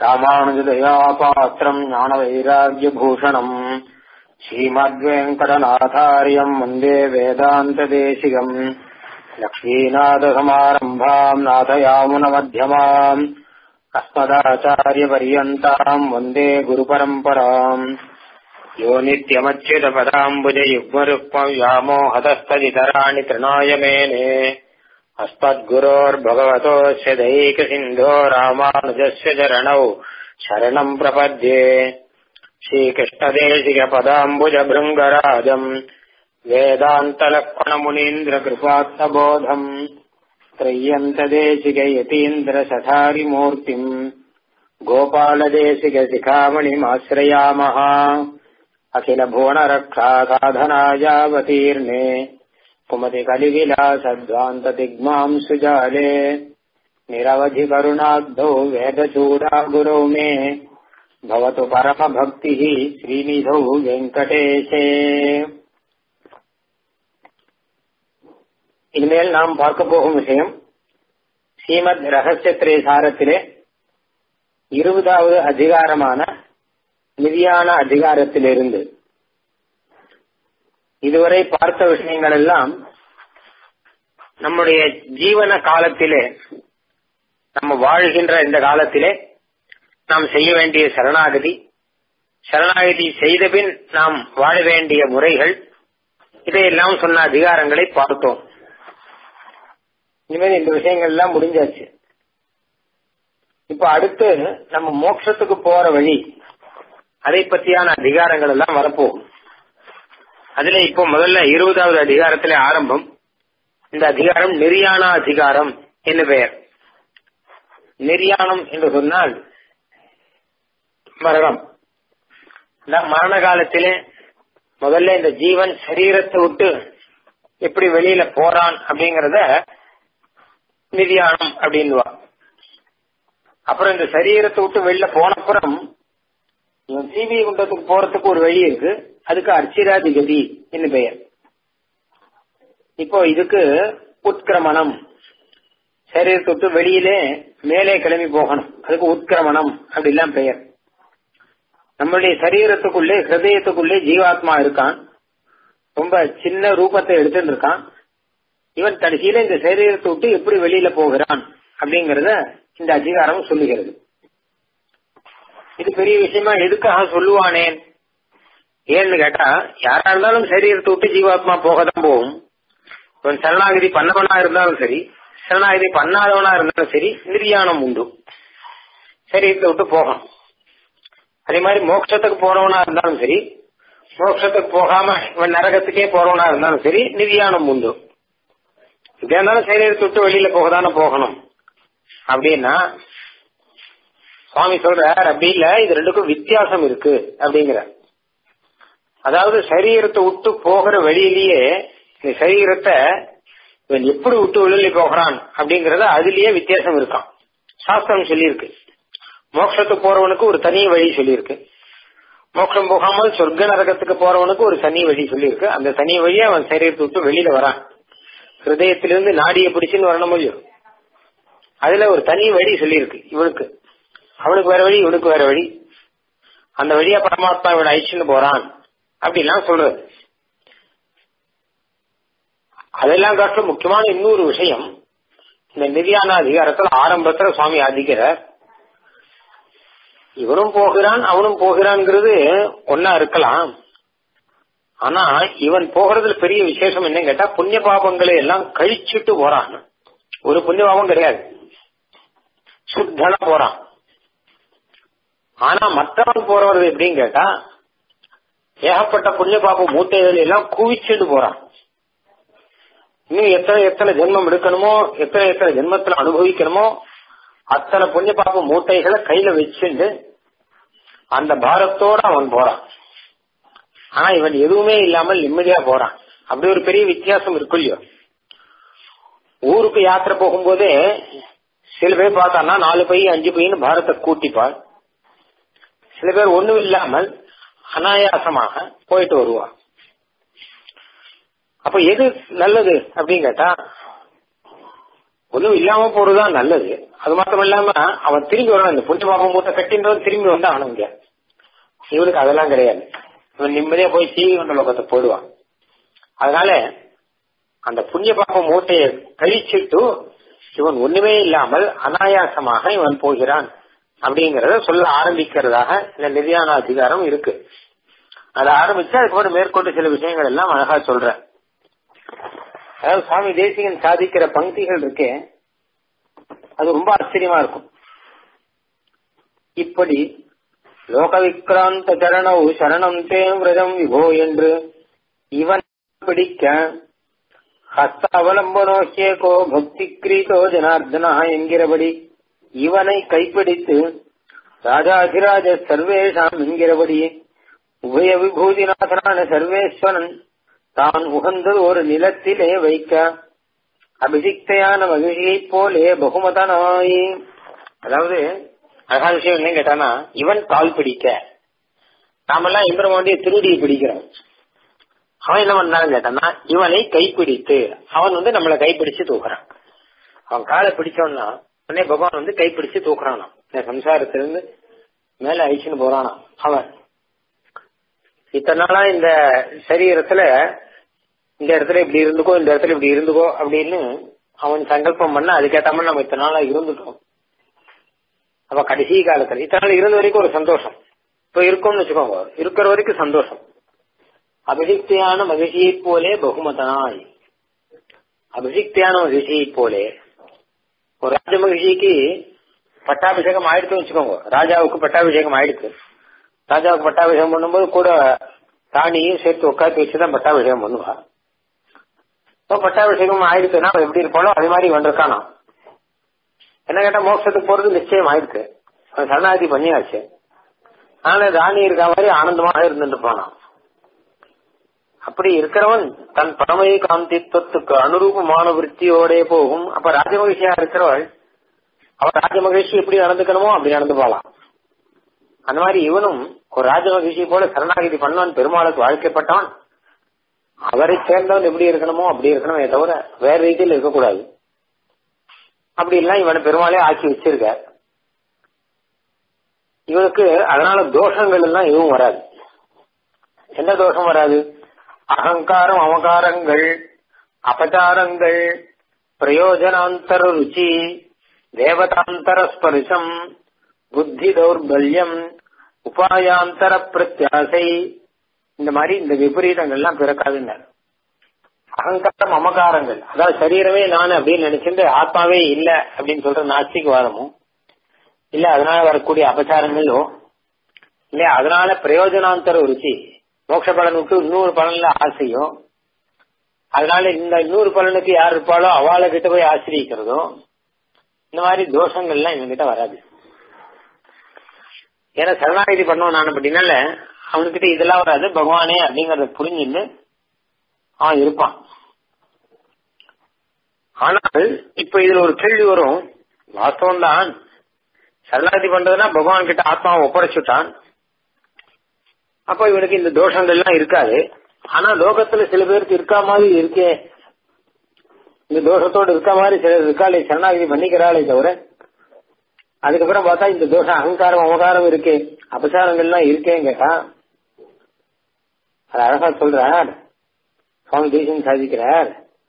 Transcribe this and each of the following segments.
ராமானுஜதயா பாத்திரம் ஞான வைராகியபூஷணம் ஸ்ரீமத்வேங்கடநாதாரியம் வந்தே வேதாந்ததேசிகம் லக்ஷ்மீநாதசமாரம்பாம் நாதயாமுனமத்தியமாம் अस्मदाचार्यपर्यन्ताम् वन्दे गुरुपरम्पराम् यो नित्यमच्युतपदाम्बुजयुग्मरुक्मव्यामोहतस्तदितराणि तृणाय मेने अस्मद्गुरोर्भगवतोऽस्य दैकसिन्धो रामानुजस्य चरणौ शरणम् प्रपद्ये श्रीकृष्णदेशिकपदाम्बुजभृङ्गराजम् वेदान्तलक्ष्मणमुनीन्द्रकृपात्मबोधम् त्रय्यन्तदेशिकयतीन्द्रसठारिमूर्तिम् गोपालदेशिकशिखामणिमाश्रयामः अखिलभुवनरक्षासाधनायावतीर्णे कुमतिकलिविलासद्वान्तदिग्माम् सुजाले निरवधिकरुणाब्धौ वेदचूडागुरौ मे भवतु परमभक्तिः श्रीनिधौ வெங்கடேஷே இனிமேல் நாம் பார்க்க போகும் விஷயம் ஸ்ரீமத் ரகசிய சாரத்திலே இருபதாவது அதிகாரமான நிதியான அதிகாரத்திலிருந்து இதுவரை பார்த்த விஷயங்கள் எல்லாம் நம்முடைய ஜீவன காலத்திலே நம்ம வாழ்கின்ற இந்த காலத்திலே நாம் செய்ய வேண்டிய சரணாகதி சரணாகதி செய்தபின் நாம் வாழ வேண்டிய முறைகள் இதையெல்லாம் சொன்ன அதிகாரங்களை பார்த்தோம் இனிமேல் இந்த விஷயங்கள் எல்லாம் முடிஞ்சாச்சு இப்ப அடுத்து நம்ம மோட்சத்துக்கு போற வழி அதை பற்றியான அதிகாரங்கள் எல்லாம் வரப்போகும் அதுல இப்போ முதல்ல இருபதாவது அதிகாரத்திலே ஆரம்பம் இந்த அதிகாரம் நெறியான அதிகாரம் என்று பெயர் நெறியானம் என்று சொன்னால் மரணம் இந்த மரண காலத்திலே முதல்ல இந்த ஜீவன் சரீரத்தை விட்டு எப்படி வெளியில போறான் அப்படிங்கறத நிதியானம் அப்படின்வா அப்புறம் இந்த சரீரத்தை விட்டு வெளில போனப்புறம் இவன் சீவி குண்டத்துக்கு போறதுக்கு ஒரு வழி இருக்கு அதுக்கு அர்ச்சிராதிகதி என்று பெயர் இப்போ இதுக்கு உட்கிரமணம் சரீரத்தை விட்டு வெளியிலே மேலே கிளம்பி போகணும் அதுக்கு உட்கிரமணம் அப்படிலாம் பெயர் நம்மளுடைய சரீரத்துக்குள்ளே ஹிருதயத்துக்குள்ளே ஜீவாத்மா இருக்கான் ரொம்ப சின்ன ரூபத்தை எடுத்துட்டு இருக்கான் இவன் கடைசியில இந்த சரீரத்தை விட்டு எப்படி வெளியில போகிறான் அப்படிங்கறத இந்த அதிகாரம் சொல்லுகிறது இது பெரிய விஷயமா எதுக்காக சொல்லுவானேன் ஏன்னு கேட்டா யாரா இருந்தாலும் சரீரத்தை விட்டு ஜீவாத்மா போகதான் போகும் இவன் சரணாகதி பண்ணவனா இருந்தாலும் சரி சரணாகதி பண்ணாதவனா இருந்தாலும் சரி நிர்யாணம் உண்டு சரீரத்தை விட்டு போகணும் அதே மாதிரி மோட்சத்துக்கு போறவனா இருந்தாலும் சரி மோட்சத்துக்கு போகாம இவன் நரகத்துக்கே போறவனா இருந்தாலும் சரி நிர்யாணம் உண்டு இப்படியா இருந்தாலும் சரீரத்தை விட்டு வெளியில போகதானே போகணும் அப்படின்னா சுவாமி சொல்றார் அப்படி இல்ல இது ரெண்டுக்கும் வித்தியாசம் இருக்கு அப்படிங்கிற அதாவது சரீரத்தை விட்டு போகிற வழியிலேயே இந்த சரீரத்தை இவன் எப்படி விட்டு வெளியில போகிறான் அப்படிங்கறத அதுலயே வித்தியாசம் இருக்கான் சாஸ்திரம் சொல்லியிருக்கு மோட்சத்துக்கு போறவனுக்கு ஒரு தனி வழி சொல்லியிருக்கு மோட்சம் போகாமல் சொர்க்க நரகத்துக்கு போறவனுக்கு ஒரு தனி வழி சொல்லியிருக்கு அந்த தனி வழியை அவன் சரீரத்தை விட்டு வெளியில வரான் ஹிருதயத்திலிருந்து நாடிய பிடிச்சுன்னு வரணும் இல்லையோ அதுல ஒரு தனி வழி சொல்லியிருக்கு இவனுக்கு அவனுக்கு வேற வழி இவனுக்கு வேற வழி அந்த வழியா பரமாத்மா இவன் அழிச்சுன்னு போறான் அப்படிலாம் சொல்றது அதெல்லாம் காட்டிலும் முக்கியமான இன்னொரு விஷயம் இந்த நிதியான அதிகாரத்துல ஆரம்பத்துல சுவாமி ஆதிக்கிறார் இவனும் போகிறான் அவனும் போகிறான்ங்கிறது ஒன்னா இருக்கலாம் ஆனா இவன் போகிறதுல பெரிய விசேஷம் என்னன்னு கேட்டா புண்ணிய பாபங்களை எல்லாம் கழிச்சுட்டு போறான் ஒரு புண்ணிய பாபம் கிடையாது சுத்தனா போறான் ஆனா மற்றவன் போறது எப்படின்னு கேட்டா ஏகப்பட்ட புண்ணிய பாப மூட்டைகள் எல்லாம் குவிச்சுட்டு போறான் இன்னும் எத்தனை எத்தனை ஜென்மம் எடுக்கணுமோ எத்தனை எத்தனை ஜென்மத்துல அனுபவிக்கணுமோ அத்தனை புண்ணிய பாப மூட்டைகளை கையில வச்சுண்டு அந்த பாரத்தோட அவன் போறான் ஆனா இவன் எதுவுமே இல்லாமல் நிம்மதியா போறான் அப்படி ஒரு பெரிய வித்தியாசம் இருக்கு இல்லையோ ஊருக்கு யாத்திரை போகும்போதே சில பேர் பார்த்தான்னா நாலு பை அஞ்சு பையன்னு பாரத்தை கூட்டிப்பாள் சில பேர் ஒண்ணும் இல்லாமல் அனாயாசமாக போயிட்டு வருவா அப்ப எது நல்லது அப்படின்னு கேட்டா ஒன்றும் இல்லாம போறதுதான் நல்லது அது மாத்திரம் இல்லாம அவன் திரும்பி வரணும் இந்த புண்ணிய பாபம் மூத்த கட்டின்றவன் திரும்பி வந்து ஆனவங்க இவனுக்கு அதெல்லாம் கிடையாது இவன் நிம்மதியா போய் சீவி கொண்ட லோகத்தை போடுவான் அதனால அந்த புண்ணிய பாப மூட்டையை கழிச்சிட்டு இவன் ஒண்ணுமே இல்லாமல் அனாயாசமாக இவன் போகிறான் அப்படிங்கறத சொல்ல ஆரம்பிக்கிறதாக இந்த நிதியான அதிகாரம் இருக்கு அதை ஆரம்பிச்சு அதுக்கப்புறம் மேற்கொண்டு சில விஷயங்கள் எல்லாம் அழகா சொல்றேன் அதாவது சுவாமி தேசிகன் சாதிக்கிற பங்கிகள் இருக்கே அது ரொம்ப ஆச்சரியமா இருக்கும் இப்படி லோக விக்ராந்த சரணவு சரணம் தே விரதம் விபோ என்று இவன் பிடிக்க ஹஸ்த அவலம்பனோஹேகோ பக்தி கிரீதோ ஜனார்தனா என்கிறபடி இவனை கைப்பிடித்து ராஜாதிராஜ சர்வேஷாம் என்கிறபடி உபய விபூதிநாதனான சர்வேஸ்வரன் தான் உகந்தது ஒரு நிலத்திலே வைக்க அபிஷிக்தையான மகிழ்ச்சியைப் போலே பகுமதனாய் அதாவது அழகான விஷயம் என்ன கேட்டானா இவன் கால் பிடிக்க நாமெல்லாம் இந்திரமாண்டிய திருடியை பிடிக்கிறோம் அவன் என்ன பண்ணான்னு கேட்டானா இவனை கைப்பிடித்து அவன் வந்து நம்மளை கைப்பிடிச்சு தூக்குறான் அவன் காலை பிடிச்சோம்னா உடனே பகவான் வந்து கைப்பிடிச்சு தூக்குறானா இந்த சம்சாரத்திலிருந்து மேல அழிச்சுன்னு போறானா அவன் இத்தனை நாளா இந்த சரீரத்துல இந்த இடத்துல இப்படி இருந்துக்கோ இந்த இடத்துல இப்படி இருந்துக்கோ அப்படின்னு அவன் சங்கல்பம் பண்ண அதுக்கேற்ற மாதிரி நம்ம இத்தனை நாளா இருந்துட்டோம் அப்ப கடைசி காலத்துல இத்தனை நாள் இருந்த வரைக்கும் ஒரு சந்தோஷம் இப்ப இருக்கோம்னு வச்சுக்கோங்க இருக்கிற வரைக்கும் சந்தோஷம் அபிஷிக்தியான மகிழ்ச்சியை போலே பகுமதனாய் அபிஷிக்தியான மகிழ்ச்சியை போலே ஒரு ராஜ மகிழ்ச்சிக்கு பட்டாபிஷேகம் ஆயிடுச்சுன்னு வச்சுக்கோங்க ராஜாவுக்கு பட்டாபிஷேகம் ஆயிடுச்சு ராஜாவுக்கு பட்டாபிஷேகம் பண்ணும்போது கூட ராணியும் சேர்த்து உட்காந்து வச்சுதான் பட்டாபிஷேகம் பண்ணுவா இப்போ பட்டாபிஷேகம் ஆயிடுச்சுன்னா அவன் எப்படி இருப்பானோ அதே மாதிரி இவன் இருக்கானா என்ன கேட்டா மோட்சத்துக்கு போறது நிச்சயம் ஆயிடுச்சு அவன் சரணாகதி பண்ணியாச்சு ஆனா ராணி இருக்க மாதிரி ஆனந்தமாக இருந்துட்டு போனான் அப்படி இருக்கிறவன் தன் பரமய காந்தித்துவத்துக்கு அனுரூபமான விற்த்தியோட போகும் அப்ப ராஜமகிழ்ச்சியா இருக்கிறவள் அவன் ராஜமகிழ்ச்சி எப்படி நடந்துக்கணுமோ அப்படி நடந்து போலாம் அந்த மாதிரி இவனும் ஒரு ராஜமகிழ்ச்சி போல சரணாகதி பண்ணவன் பெருமாளுக்கு வாழ்க்கைப்பட்டவன் அவரை சேர்ந்தவன் எப்படி இருக்கணுமோ அப்படி இருக்கணுமே தவிர வேற ரீதியில் இருக்கக்கூடாது அப்படி எல்லாம் இவனை பெருமாளே ஆக்கி வச்சிருக்க இவனுக்கு அதனால தோஷங்கள் எல்லாம் எதுவும் வராது என்ன தோஷம் வராது அகங்காரம் அவகாரங்கள் அபச்சாரங்கள் பிரயோஜனாந்தர ருச்சி தேவதாந்தர ஸ்பர்சம் புத்தி தௌர்பல்யம் உபாயாந்தர பிரத்யாசை இந்த மாதிரி இந்த விபரீதங்கள்லாம் பிறக்காதுன்னார் அகங்காரம் அமகாரங்கள் அதாவது சரீரமே நான் அப்படின்னு நினைச்சிட்டு ஆத்மாவே இல்ல அப்படின்னு சொல்ற நாஸ்திகவாதமும் இல்ல அதனால வரக்கூடிய அபச்சாரங்களோ இல்ல அதனால பிரயோஜனாந்தர ருச்சி மோட்ச பலனுக்கு இன்னொரு பலன்ல ஆசையோ அதனால இந்த இன்னொரு பலனுக்கு யார் இருப்பாளோ அவளை கிட்ட போய் ஆசிரியிக்கிறதோ இந்த மாதிரி தோஷங்கள்லாம் இவங்கிட்ட வராது ஏன்னா சரணாகதி பண்ணுவோம் நான் அப்படின்னால அவனுக்கிட்ட இதெல்லாம் வராது பகவானே அப்படிங்கறத புரிஞ்சுன்னு அவன் இருப்பான் ஆனால் இப்ப இதுல ஒரு கேள்வி வரும் வாஸ்தவம் தான் சரணாகதி பண்றதுன்னா பகவான் கிட்ட ஆத்மாவை ஒப்படைச்சுட்டான் அப்ப இவனுக்கு இந்த தோஷங்கள்லாம் இருக்காது ஆனா லோகத்துல சில பேருக்கு இருக்கா மாதிரி இருக்கே இந்த தோஷத்தோடு இருக்க மாதிரி சிலர் இருக்காளே சரணாகதி பண்ணிக்கிறாளே தவிர அதுக்கப்புறம் பார்த்தா இந்த தோஷம் அகங்காரம் அவகாரம் இருக்கே அபசாரங்கள்லாம் இருக்கேன்னு கேட்டா அது அழகா சொல்றார் சுவாமி தேசம் சாதிக்கிறார்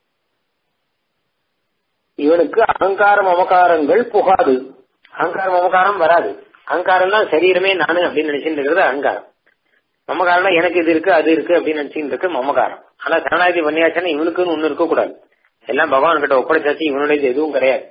இவனுக்கு அகங்காரம் அமகாரங்கள் புகாது அகங்காரம் அமகாரம் வராது அகங்காரம் தான் சரீரமே நானு அப்படின்னு நினைச்சுட்டு இருக்கிறது அகங்காரம் மமகாரம் எனக்கு இது இருக்கு அது இருக்கு அப்படின்னு நினைச்சுட்டு இருக்கு மமகாரம் ஆனா சரணாகதி பண்ணியாச்சுன்னா இவனுக்குன்னு ஒண்ணு இருக்க கூடாது எல்லாம் பகவான் கிட்ட ஒப்படைச்சாச்சு இவனுடையது எதுவும் கிடையாது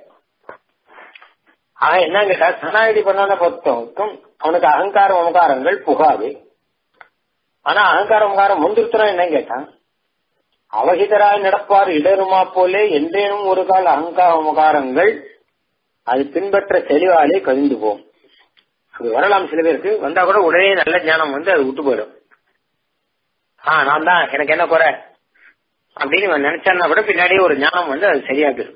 ஆக என்ன கேட்டா சரணாகதி பண்ணாத பொறுத்தவரைக்கும் அவனுக்கு அகங்காரம் அமகாரங்கள் புகாது ஆனா அகங்காரம் அமகாரம் முந்திருத்தரா என்ன கேட்டான் அவகிதராய் நடப்பார் இடருமா போலே என்றேனும் ஒரு கால அகங்கார அமகாரங்கள் அது பின்பற்ற தெளிவாலே கழிந்து போகும் அது வரலாம் சில பேருக்கு வந்தா கூட உடனே நல்ல ஞானம் வந்து அது விட்டு போயிடும் ஆ நான் தான் எனக்கு என்ன குறை அப்படின்னு இவன் நினைச்சான்னா கூட பின்னாடியே ஒரு ஞானம் வந்து அது சரியாகுது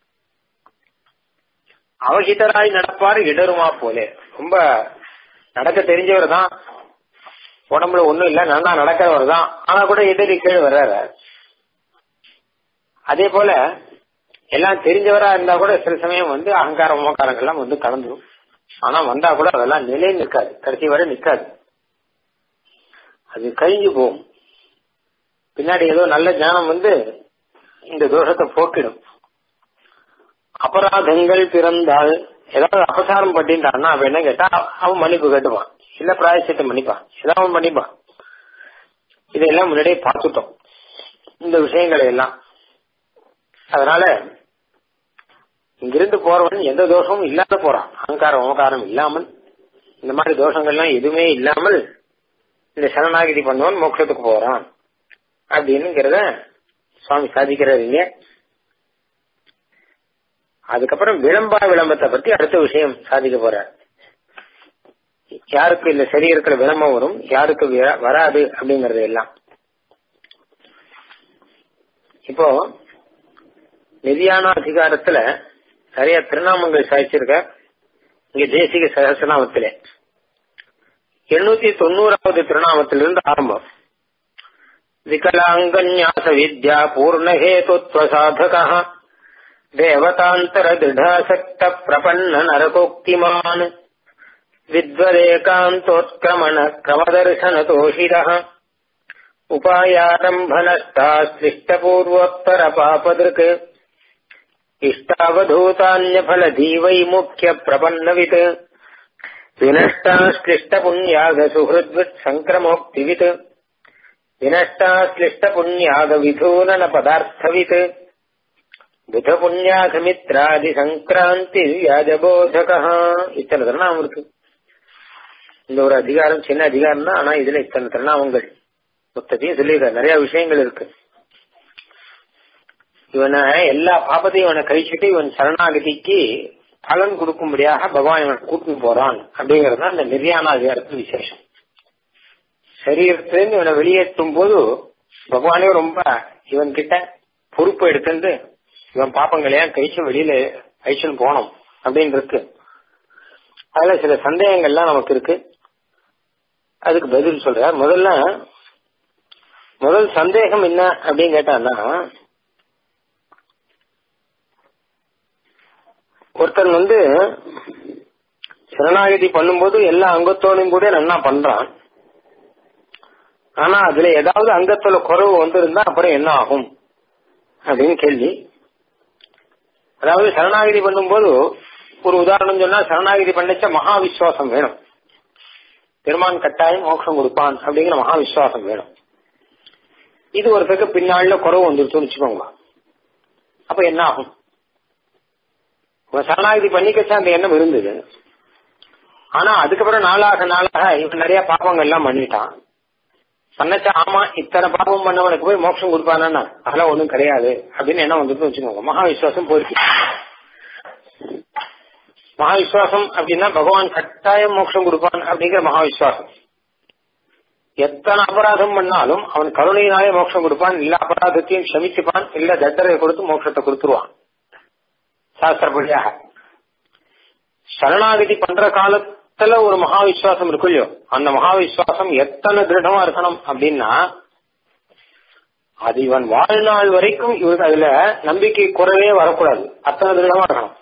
அவகிதராய் நடப்பாரு இடருமா போலே ரொம்ப நடக்க தெரிஞ்சவர் தான் உடம்புல ஒண்ணும் இல்ல நல்லா நடக்கிறவர் தான் ஆனா கூட இடறி கீழே வர்றாரு அதே போல எல்லாம் தெரிஞ்சவரா இருந்தா கூட சில சமயம் வந்து அகங்கார மோக்காரங்கள்லாம் வந்து கலந்துரும் ஆனா வந்தா கூட அதெல்லாம் நிலை நிற்காது கடைசி வரை நிற்காது அது கழிஞ்சு போகும் பின்னாடி ஏதோ நல்ல ஞானம் வந்து இந்த தோஷத்தை போக்கிடும் அபராதங்கள் பிறந்தால் ஏதாவது அபசாரம் பண்ணிட்டான்னா அவன் என்ன கேட்டா அவன் மன்னிப்பு கேட்டுவான் இல்ல பிராயசித்தம் பண்ணிப்பான் ஏதாவது அவன் பண்ணிப்பான் இதெல்லாம் முன்னாடியே பார்த்துட்டோம் இந்த விஷயங்களை எல்லாம் அதனால இங்கிருந்து போறவன் எந்த தோஷமும் இல்லாத போறான் அகங்காரம் ஓகாரம் இல்லாமல் இந்த மாதிரி தோஷங்கள்லாம் எதுவுமே இல்லாமல் இந்த சரணாகிதி பண்ணவன் மோட்சத்துக்கு போறான் அப்படின்னுங்கிறத சுவாமி சாதிக்கிறார் இங்க அதுக்கப்புறம் விளம்பா விளம்பத்தை பத்தி அடுத்த விஷயம் சாதிக்க போறார் யாருக்கு இந்த சரீரத்துல விளம்பம் வரும் யாருக்கு வராது அப்படிங்கறது எல்லாம் இப்போ நிதியான அதிகாரத்துல நிறைய திருநாமங்கள் சாதிச்சிருக்க இங்க தேசிக சகசநாமத்திலே எண்ணூத்தி தொண்ணூறாவது திருநாமத்திலிருந்து ஆரம்பம் விகலாங்கன்யாச வித்யா பூர்ணஹேதுத்வ சாதக தேவதாந்தர திருடாசக்த பிரபன்ன நரகோக்திமான் வித்வதேகாந்தோத்கிரமண கிரமதர்சன தோஷித உபாயாரம்பனஸ்தா சிருஷ்டபூர்வோத்தர பாபதிருக் इष्टावधूतान्यफलधीवै मुख्यप्रपन्नवित् विनष्टाश्लिष्टपुण्यागसुहृद्वित् सङ्क्रमोक्तिवित् विनष्टाश्लिष्टपुण्यागविधूननपदार्थवित् புதபுண்ணியாகமித்ராதிசங்கிராந்தி இத்தனை திருநாமம் இருக்கு இந்த ஒரு அதிகாரம் சின்ன அதிகாரம் தான் ஆனா இதுல இத்தனை திருநாமங்கள் மொத்தத்தையும் சொல்லியிருக்காரு நிறைய விஷயங்கள் இருக்கு இவனை எல்லா பாபத்தையும் இவனை கழிச்சுட்டு இவன் சரணாகதிக்கு பலன் கொடுக்கும்படியாக பகவான் இவன் கூட்டிட்டு போறான் அப்படிங்கறது அந்த நிர்யாண அதிகாரத்து விசேஷம் சரீரத்திலிருந்து இவனை வெளியேற்றும் போது பகவானே ரொம்ப இவன் கிட்ட பொறுப்பு எடுத்துட்டு இவன் பாப்பங்களையும் கழிச்சு வெளியில அழிச்சுன்னு போனோம் அப்படின்னு இருக்கு அதுல சில சந்தேகங்கள்லாம் நமக்கு இருக்கு அதுக்கு பதில் சொல்ற முதல்ல முதல் சந்தேகம் என்ன அப்படின்னு கேட்டான்னா ஒருத்தன் வந்து சரணாகதி பண்ணும்போது எல்லா அங்கத்தோடையும் கூட நன்னா பண்றான் ஆனா அதுல ஏதாவது அங்கத்துல குறைவு வந்திருந்தா அப்புறம் என்ன ஆகும் அப்படின்னு கேள்வி அதாவது சரணாகதி பண்ணும்போது ஒரு உதாரணம் சொன்னா சரணாகதி பண்ணச்ச மகா விசுவாசம் வேணும் பெருமான் கட்டாயம் மோட்சம் கொடுப்பான் அப்படிங்கிற மகா விசுவாசம் வேணும் இது ஒருத்தருக்கு பின்னால குறவு வந்துருச்சுன்னு வச்சுக்கோங்க அப்ப என்ன ஆகும் சரணாகதி பண்ணிக்கச்சா அந்த எண்ணம் இருந்தது ஆனா அதுக்கப்புறம் நாளாக நாளாக இவன் நிறைய பாப்பங்கள் எல்லாம் பண்ணிட்டான் பண்ணச்சா ஆமா இத்தனை பாப்பம் பண்ணவனுக்கு போய் மோட்சம் கொடுப்பானா அதெல்லாம் ஒண்ணும் கிடையாது அப்படின்னு என்ன வந்துட்டு வச்சுக்கோங்க மகா விசுவாசம் போயிருக்கு மகா விசுவாசம் அப்படின்னா பகவான் கட்டாயம் மோட்சம் கொடுப்பான் அப்படிங்கிற மகா விசுவாசம் எத்தனை அபராதம் பண்ணாலும் அவன் கருணையினாலே மோட்சம் கொடுப்பான் இல்ல அபராதத்தையும் க்ஷமிச்சுப்பான் இல்ல தண்டனை கொடுத்து மோட்சத்தை கொடுத்துருவான் சாஸ்திரப்படியாக சரணாகதி பண்ற காலத்துல ஒரு மகா விசுவாசம் இருக்கு இல்லையோ அந்த மகா விசுவாசம் எத்தனை திருடமா இருக்கணும் அப்படின்னா அது இவன் வாழ்நாள் வரைக்கும் இவருக்கு அதுல நம்பிக்கை குறைவே வரக்கூடாது அத்தனை திருடமா இருக்கணும்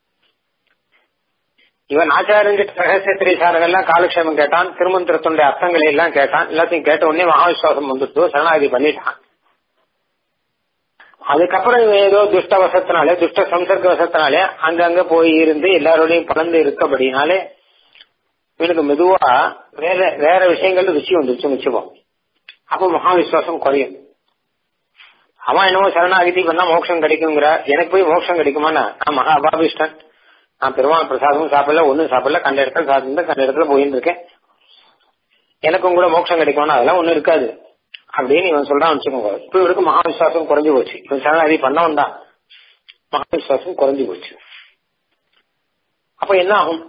இவன் ஆச்சாரியங்கிட்ட ரகசிய திரைசாரங்கள்லாம் காலக்ஷேமம் கேட்டான் திருமந்திரத்துடைய அர்த்தங்களை எல்லாம் கேட்டான் எல்லாத்தையும் கேட்ட உடனே மகா விசுவாசம் வந்துட்டு சரணாகதி பண்ணிட்டான் அதுக்கப்புறம் இவன் ஏதோ துஷ்ட வசத்தினாலே துஷ்ட சம்சர்க்க வசத்தினாலே அங்கங்க போய் இருந்து எல்லாரோடையும் பறந்து இருக்கபடினாலே இவனுக்கு மெதுவா வேற வேற விஷயங்கள் ருச்சி வந்துருச்சு வச்சுப்போம் அப்ப மகா விசுவாசம் குறையும் அவன் என்னமோ சரணாகிதி பண்ணா மோட்சம் கிடைக்குங்கிற எனக்கு போய் மோட்சம் கிடைக்குமானா நான் மகா அபாபிஷ்டன் நான் பெருமாள் பிரசாதமும் சாப்பிடல ஒன்னும் சாப்பிடல கண்ட இடத்துல சாப்பிட்டு கண்ட இடத்துல போயின்னு இருக்கேன் எனக்கும் கூட மோட்சம் கிடைக்கும்னா அதெல்லாம் ஒண்ணும் இருக்காது அப்படின்னு இவன் சொல்றான் வச்சுக்கோங்க இப்ப இவருக்கு மகா விசுவாசம் குறைஞ்சு போச்சு இவன் சரணாகதி பண்ணவன் தான் மகா விசுவாசம் குறைஞ்சு போச்சு அப்ப என்ன ஆகும்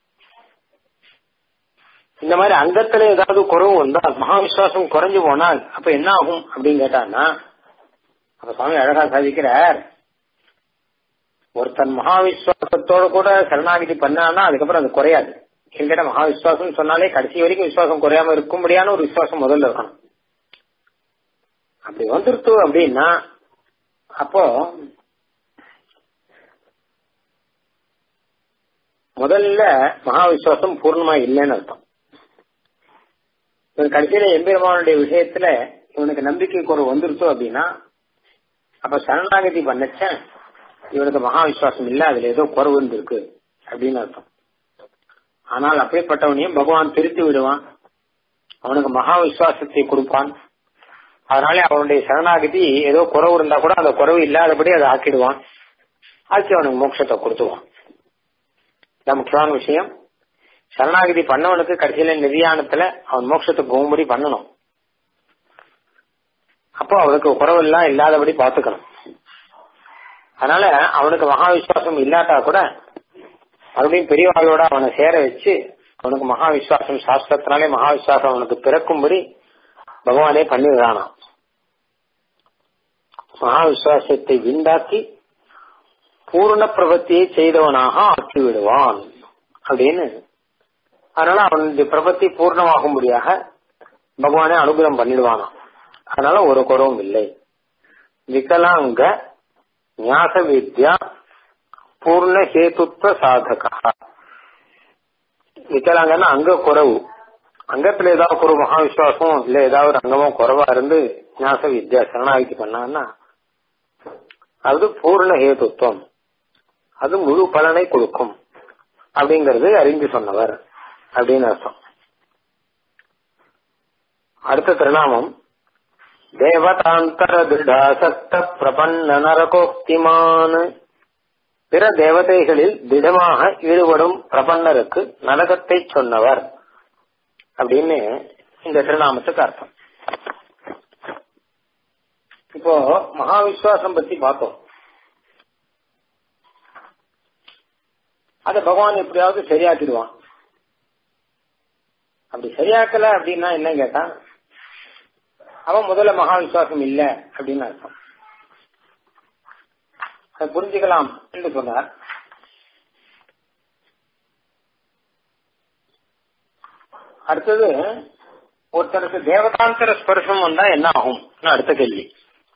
இந்த மாதிரி அங்கத்துல ஏதாவது குறவு வந்தால் மகா விசுவாசம் குறைஞ்சு போனால் அப்ப என்ன ஆகும் அப்படின்னு கேட்டான்னா அப்ப சுவாமி அழகா சாதிக்கிறார் ஒருத்தன் மகா விசுவாசத்தோட கூட சரணாகிதி பண்ணான்னா அதுக்கப்புறம் அது குறையாது என்கிட்ட மகா விசுவாசம் சொன்னாலே கடைசி வரைக்கும் விசுவாசம் குறையாம இருக்கும்படியான ஒரு விசுவாசம் முதல்ல இருக்கணும் அப்படி வந்துருத்து அப்படின்னா அப்போ முதல்ல மகா விசுவாசம் பூர்ணமா இல்லைன்னு அர்த்தம் இவன் கடைசியில எம்பெருமானுடைய விஷயத்துல இவனுக்கு நம்பிக்கை குறை வந்துருச்சோ அப்படின்னா அப்ப சரணாகதி பண்ணச்ச இவனுக்கு மகா விசுவாசம் இல்ல அதுல ஏதோ குறவு இருக்கு அப்படின்னு அர்த்தம் ஆனால் அப்படிப்பட்டவனையும் பகவான் திருத்தி விடுவான் அவனுக்கு மகா விசுவாசத்தை கொடுப்பான் அதனால அவனுடைய சரணாகதி ஏதோ குறவு இருந்தா கூட அந்த குறவு இல்லாதபடி அதை ஆக்கிடுவான் ஆக்கி அவனுக்கு மோட்சத்தை கொடுத்துவான் இதான் முக்கியமான விஷயம் சரணாகதி பண்ணவனுக்கு கடைசியில நிதியானத்துல அவன் மோட்சத்துக்கு போகும்படி பண்ணணும் அப்போ அவனுக்கு குறவெல்லாம் இல்லாதபடி பார்த்துக்கணும் அதனால அவனுக்கு மகா விசுவாசம் இல்லாட்டா கூட மறுபடியும் பெரியவாளோட அவனை சேர வச்சு அவனுக்கு மகா விசுவாசம் சாஸ்திரத்தினாலே மகா விசுவாசம் அவனுக்கு பிறக்கும்படி பகவானே பண்ணிடுறானாம் மகா விசுவாசத்தை விண்டாக்கி பூர்ண பிரபத்தியை செய்தவனாக ஆக்கி விடுவான் அப்படின்னு அதனால அவனுடைய பிரபத்தி பூர்ணமாகும்படியாக பகவானே அனுகிரகம் பண்ணிடுவானாம் அதனால ஒரு குறவும் இல்லை விகலாங்க ஞாச வித்யா பூர்ண ஹேத்துத்வ சாதகா விக்கலாங்கன்னா அங்க குறவு அங்கத்துல ஏதாவது ஒரு மகா விசுவாசம் இல்ல ஏதாவது ஒரு அங்கமும் குறைவா இருந்து ஞாச வித்யா சரணாகிதி பண்ணான்னா அது பூர்ண ஹேதுத்துவம் அது முழு பலனை கொடுக்கும் அப்படிங்கறது அறிந்து சொன்னவர் அப்படின்னு அர்த்தம் அடுத்த திருநாமம் தேவதாந்தர திருடாசக்த பிரபன்ன நரகோக்திமான் பிற தேவதைகளில் திடமாக ஈடுபடும் பிரபன்னருக்கு நரகத்தை சொன்னவர் அப்படின்னு இந்த திருநாமத்துக்கு அர்த்தம் இப்போ மகா விசுவாசம் பத்தி பார்த்தோம் அத பகவான் எப்படியாவது சரியாக்கிடுவான் அப்படி சரியாக்கல அப்படின்னா என்ன கேட்டா அவன் முதல்ல மகா விசுவாசம் இல்ல அப்படின்னு அர்த்தம் அதை புரிஞ்சுக்கலாம் என்று சொன்னார் அடுத்தது ஒருத்தருக்கு தேவதாந்தர ஸ்பர்சம் வந்தா என்ன ஆகும் அடுத்த கேள்வி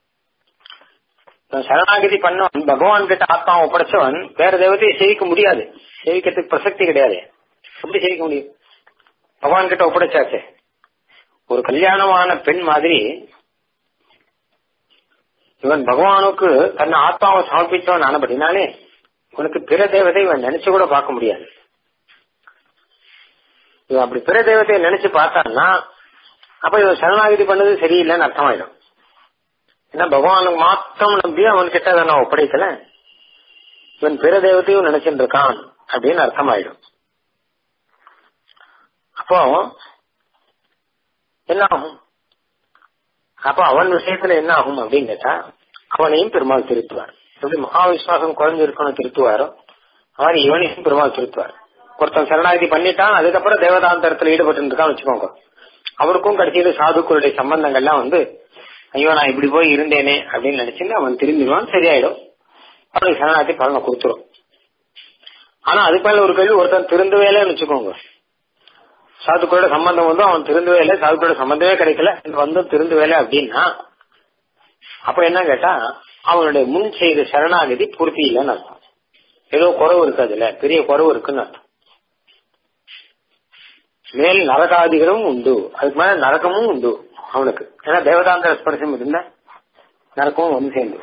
சரணாகதி பண்ணவன் பகவான் கிட்ட ஆத்மா ஒப்படைச்சவன் வேற தேவதையை சேவிக்க முடியாது சேவிக்கிறதுக்கு பிரசக்தி கிடையாது எப்படி சேவிக்க முடியும் பகவான் கிட்ட ஒப்படைச்சாச்சே ஒரு கல்யாணமான பெண் மாதிரி இவன் பகவானுக்கு தன்னை ஆத்மாவை சமர்ப்பிச்சவன் ஆனபடினாலே இவனுக்கு பிற தேவதை இவன் நினைச்சு கூட பார்க்க முடியாது இவன் அப்படி பிற தேவதையை நினைச்சு பார்த்தான்னா அப்ப இவன் சரணாகிதி பண்ணது சரியில்லைன்னு அர்த்தமாயிடும் ஏன்னா பகவானுக்கு மாத்திரம் நம்பி அவன் கிட்ட அதை நான் ஒப்படைக்கல இவன் பிற தேவதையும் நினைச்சிட்டு இருக்கான் அப்படின்னு அர்த்தமாயிடும் அப்போ என்ன ஆகும் அப்ப அவன் விஷயத்துல என்ன ஆகும் அப்படின்னு கேட்டா அவனையும் பெருமாள் திருத்துவார் எப்படி மகா விசுவாசம் குறைஞ்சிருக்கணும் திருத்துவாரோ அவர் இவனையும் பெருமாள் திருத்துவார் ஒருத்தன் சரணாகதி பண்ணிட்டான் அதுக்கப்புறம் தேவதாந்தரத்துல ஈடுபட்டு இருக்கான்னு வச்சுக்கோங்க அவருக்கும் கடைசியில சாதுக்களுடைய சம்பந்தங்கள்லாம் வந்து ஐயோ நான் இப்படி போய் இருந்தேனே அப்படின்னு நினைச்சுன்னு அவன் திரும்பிடுவான் சரியாயிடும் அவனுக்கு சரணாகதி பலனை கொடுத்துரும் ஆனா அதுக்கு மேல ஒரு கேள்வி ஒருத்தன் திருந்தவேலன்னு வச்சுக்கோங்க சாதுக்களோட சம்பந்தம் வந்து அவன் திருந்தவே இல்லை சாதுக்களோட சம்பந்தமே கிடைக்கல வந்து திருந்தவே அப்படின்னா அப்ப என்ன கேட்டா அவனுடைய முன் செய்த சரணாகதி பூர்த்தி இல்லைன்னு அர்த்தம் ஏதோ குறவு இருக்கு அதுல பெரிய குறவு இருக்குன்னு அர்த்தம் மேல் நரகாதிகளும் உண்டு அதுக்கு மேல நரகமும் உண்டு அவனுக்கு ஏன்னா தேவதாந்தர ஸ்பர்சம் இருந்தா நரக்கமும் வந்து சேர்ந்து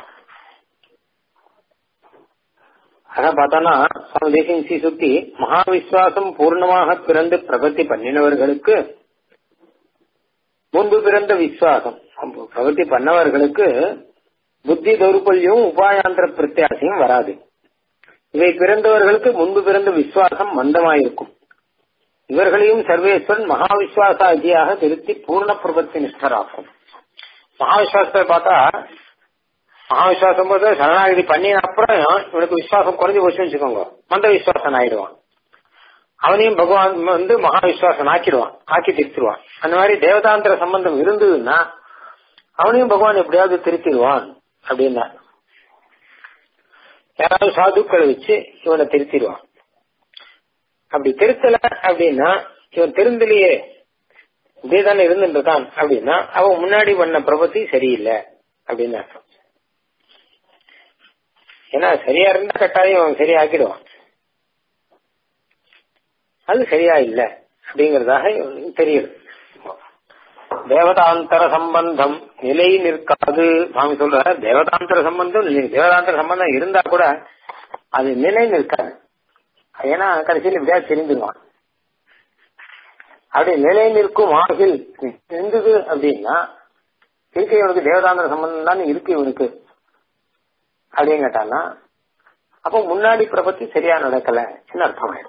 அதான் பார்த்தோம்னா சுவாமி தேசிய சுத்தி மகாவிஸ்வாசம் பூர்ணமாக பிறந்து பிரபத்தி பண்ணினவர்களுக்கு முன்பு பிறந்த விசுவாசம் பிரவர்த்தி பண்ணவர்களுக்கு புத்தி தௌர்பல்யம் உபாயாந்திர பிரத்யாசையும் வராது இவை பிறந்தவர்களுக்கு முன்பு பிறந்த விசுவாசம் மந்தமாயிருக்கும் இவர்களையும் சர்வேஸ்வரன் மகாவிஸ்வாசாதியாக திருத்தி பூர்ண பிரபத்தி நிஷ்டராகும் மகாவிஸ்வாசத்தை பார்த்தா மகாவிஸ்வாசம் போது சரணாகதி பண்ணின அப்புறம் இவனுக்கு விசுவாசம் குறைஞ்சு போச்சுன்னு வச்சுக்கோங்க மந்த விசுவாசன் ஆயிடுவான் அவனையும் பகவான் வந்து மகா விசுவாசன் ஆக்கிடுவான் ஆக்கி திருத்திடுவான் அந்த மாதிரி தேவதாந்திர சம்பந்தம் இருந்ததுன்னா அவனையும் பகவான் எப்படியாவது திருத்திடுவான் அப்படின்னா யாராவது சாதுக்களை வச்சு இவனை திருத்திடுவான் அப்படி திருத்தல அப்படின்னா இவன் திருந்தலையே இப்படியேதானே இருந்துட்டு இருக்கான் அப்படின்னா அவன் முன்னாடி பண்ண பிரபத்தி சரியில்லை அப்படின்னு அர்த்தம் ஏன்னா சரியா இருந்தா கட்டாயம் அவன் சரியாக்கிடுவான் அது சரியா இல்ல அப்படிங்கறதாக தெரியுது தேவதாந்தர சம்பந்தம் நிலை நிற்காது சுவாமி சொல்ற தேவதாந்தர சம்பந்தம் நிலை- தேவதாந்தர சம்பந்தம் இருந்தா கூட அது நிலை நிற்காது ஏன்னா கடைசியில் இப்படியா தெரிஞ்சுருவான் அப்படி நிலை நிற்கும் ஆகில் இருந்தது அப்படின்னா இருக்கு இவனுக்கு தேவதாந்தர சம்பந்தம் தான் இருக்கு இவனுக்கு அப்படின்னு கேட்டான்னா அப்போ முன்னாடி பிரபத்தி சரியா நடக்கல என்ன அர்த்தம்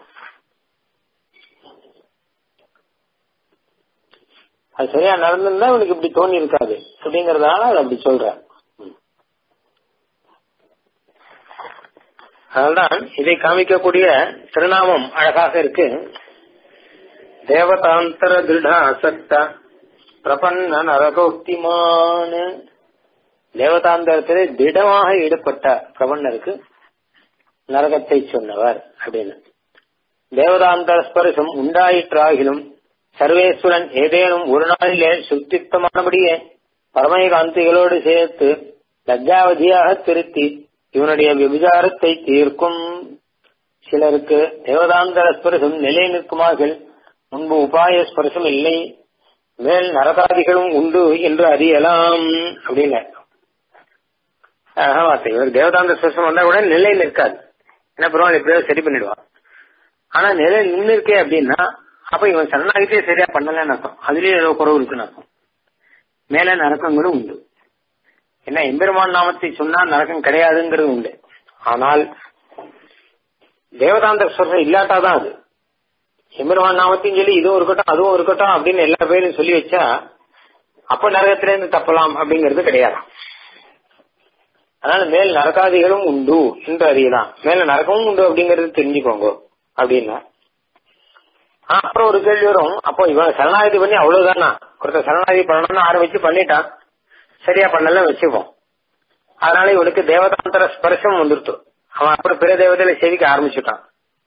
அது சரியா நடந்திருந்தா இவனுக்கு இப்படி தோணி இருக்காது அப்படிங்கறதுனால அது அப்படி சொல்ற அதனால்தான் இதை காமிக்கக்கூடிய திருநாமம் அழகாக இருக்கு தேவதாந்தர திருட அசக்த பிரபன்ன நரகோக்திமான் தேவதாந்தரத்திலே திடமாக ஈடுபட்ட பிரபன்னருக்கு நரகத்தை சொன்னவர் அப்படின்னு தேவதாந்தர ஸ்பர்சம் உண்டாயிற்றாகிலும் சர்வேஸ்வரன் ஏதேனும் ஒரு நாளிலே சுத்தித்தமானபடியே பரமயகாந்திகளோடு சேர்த்து லஜ்ஜாவதியாக திருத்தி இவனுடைய விபச்சாரத்தை தீர்க்கும் சிலருக்கு தேவதாந்தர ஸ்பர்சம் நிலை நிற்குமாக முன்பு உபாய ஸ்பர்சம் இல்லை மேல் நரகாதிகளும் உண்டு என்று அறியலாம் அப்படின்னு வார்த்தை இவர் தேவதாந்த ஸ்பர்சம் வந்தா கூட நிலை நிற்காது என்ன பரவாயில்ல எப்படியோ சரி பண்ணிடுவான் ஆனா நிலை நின்று இருக்கே அப்படின்னா அப்ப இவன் சரணாகிட்டே சரியா பண்ணலன்னு அர்த்தம் அதுலயே ஏதோ குறவு இருக்குன்னு அர்த்தம் மேல நரக்கங்களும் உண்டு என்ன எம்பெருமான் நாமத்தை சொன்னா நரக்கம் கிடையாதுங்கிறது உண்டு ஆனால் தேவதாந்த ஸ்பர்சம் இல்லாட்டாதான் அது எம்பெருமான் நாமத்தையும் சொல்லி இதுவும் இருக்கட்டும் அதுவும் இருக்கட்டும் அப்படின்னு எல்லா பேரும் சொல்லி வச்சா அப்ப நரகத்திலேருந்து தப்பலாம் அப்படிங்கிறது கிடையாது அதனால மேல் நரகாதிகளும் உண்டு என்று அறியலாம் மேல நரகமும் உண்டு அப்படிங்கறது தெரிஞ்சுக்கோங்க அப்படின்னா ஆ, அப்புறம் ஒரு கேள்வி வரும் அப்போ இவன் சரணாகதி பண்ணி அவ்வளவுதானா ஒருத்தர் சரணாகதி பண்ணணும்னு ஆரம்பிச்சு பண்ணிட்டான் சரியா பண்ணல வச்சுப்போம் அதனால இவனுக்கு தேவதாந்தர ஸ்பர்சம் வந்துருத்து அவன் அப்புறம் பிற தேவதையில சேவிக்க ஆரம்பிச்சுட்டான்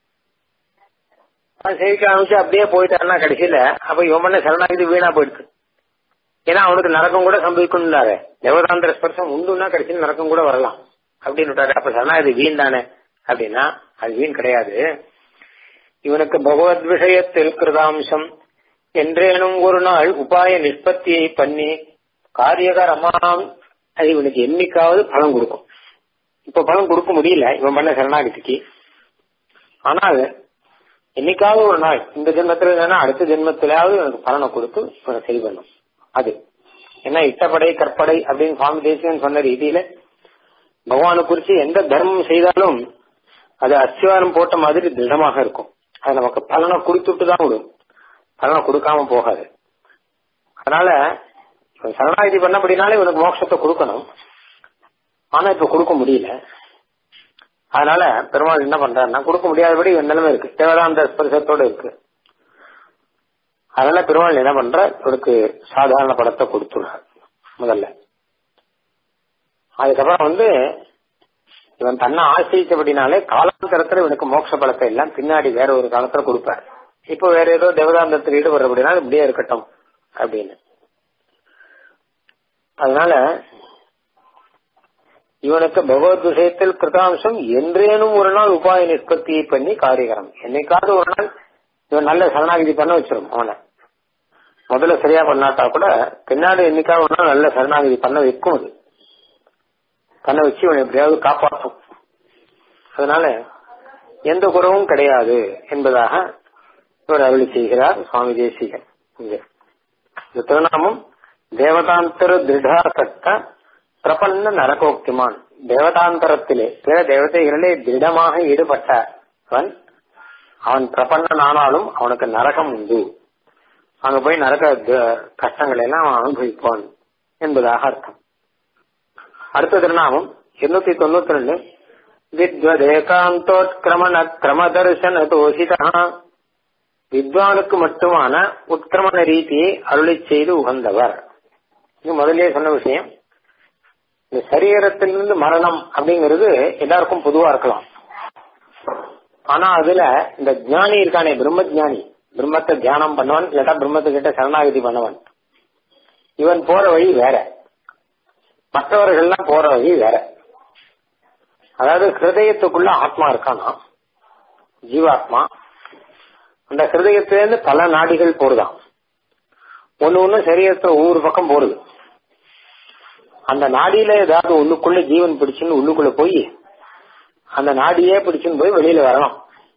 அவன் சேவிக்க ஆரம்பிச்சு அப்படியே போயிட்டான்னா கடைசியில அப்ப இவன் பண்ண சரணாகதி வீணா போயிடுது ஏன்னா அவனுக்கு நரக்கம் கூட சம்பவிக்கணும்னாரு தேவதாந்திர ஸ்பர்சம் உண்டுன்னா கடைசியில் நரக்கம் கூட வரலாம் அப்படின்னு விட்டாரு அப்ப சரணாகதி வீண் தானே அப்படின்னா அது வீண் கிடையாது இவனுக்கு பகவத் விஷயத்தில் கிருதாம்சம் என்றேனும் ஒரு நாள் உபாய நிஷ்பத்தியை பண்ணி காரியகரமாம் அது இவனுக்கு என்னைக்காவது பலன் கொடுக்கும் இப்ப பலன் கொடுக்க முடியல இவன் பண்ண சரணாகதிக்கு ஆனால் என்னைக்காவது ஒரு நாள் இந்த ஜென்மத்துல இல்லைன்னா அடுத்த ஜென்மத்திலாவது இவனுக்கு பலனை கொடுத்து இவனை சரி பண்ணும் அது ஏன்னா இட்டப்படை கற்படை அப்படின்னு சுவாமி தேசியன் சொன்ன ரீதியில பகவானை குறிச்சு எந்த தர்மம் செய்தாலும் அது அஸ்திவாரம் போட்ட மாதிரி திடமாக இருக்கும் அது நமக்கு பலனை கொடுத்துட்டு தான் விடும் பலனை கொடுக்காம போகாது அதனால இவன் சரணாகதி பண்ணபடினாலே இவனுக்கு மோட்சத்தை கொடுக்கணும் ஆனா இப்ப கொடுக்க முடியல அதனால பெருமாள் என்ன பண்றாருன்னா கொடுக்க முடியாதபடி இவன் நிலைமை இருக்கு தேவதாந்த ஸ்பரிசத்தோட இருக்கு அதனால பெருமாள் என்ன பண்ற இவருக்கு சாதாரண படத்தை கொடுத்துடுறார் முதல்ல அதுக்கப்புறம் வந்து இவன் தன்னை ஆசிரிச்சபடினாலே காலாந்தரத்துல இவனுக்கு மோட்ச பலத்தை எல்லாம் பின்னாடி வேற ஒரு காலத்துல கொடுப்பார் இப்போ வேற ஏதோ தேவதாந்தத்தில் ஈடுபடுறபடினால இப்படியே இருக்கட்டும் அப்படின்னு அதனால இவனுக்கு பகவத் விஷயத்தில் கிருதாம்சம் என்றேனும் ஒரு நாள் உபாய நிஷ்பத்தியை பண்ணி காரியகரம் என்னைக்காவது ஒரு நாள் இவன் நல்ல சரணாகிதி பண்ண வச்சிரும் அவனை முதல்ல சரியா பண்ணாட்டா கூட பின்னாடி என்னைக்காவது ஒரு நாள் நல்ல சரணாகிதி பண்ண வைக்கும் அது பண்ண வச்சு இவனை எப்படியாவது காப்பாற்றும் அதனால எந்த குறவும் கிடையாது என்பதாக இவர் அருளி செய்கிறார் சுவாமி தேசிகன் இங்க இந்த திருநாமம் தேவதாந்தர திருடாசக்த பிரபன்ன நரகோக்திமான் தேவதாந்தரத்திலே பிற தேவதைகளிலே திருடமாக ஈடுபட்டவன் அவன் பிரபன்னன் ஆனாலும் அவனுக்கு நரகம் உண்டு அங்க போய் நரக த- கஷ்டங்களை எல்லாம் அவன் அனுபவிப்பான் என்பதாக அர்த்தம் அடுத்த திருநாமம் இருநூத்தி தொண்ணூத்தி ரெண்டு வித்வதேகாந்தோத்கிரமண கிரமதர்சன தோஷிதா வித்வானுக்கு மட்டுமான உட்கிரமண ரீதியை அருளி செய்து உகந்தவர் இது முதல்லயே சொன்ன விஷயம் இந்த சரீரத்திலிருந்து மரணம் அப்படிங்கிறது எல்லாருக்கும் பொதுவா இருக்கலாம் ஆனா அதுல இந்த ஞானி இருக்கானே பிரம்ம ஞானி பிரம்மத்தை தியானம் பண்ணவன் இல்லாட்டா பிரம்மத்துக்கிட்ட சரணாகதி பண்ணவன் இவன் போற வழி வேற மற்றவர்கள்லாம் போற வழி வேற அதாவது ஹிருதயத்துக்குள்ள ஆத்மா இருக்கானா ஜீவாத்மா அந்த ஹிருதயத்திலேருந்து பல நாடிகள் போடுதான் ஒண்ணு ஒண்ணு சரீரத்துல ஒவ்வொரு பக்கம் போடுது அந்த நாடியில ஏதாவது உள்ளுக்குள்ள ஜீவன் பிடிச்சுன்னு உள்ளுக்குள்ள போய் அந்த நாடியே பிடிச்சுன்னு போய் வெளியில வரணும்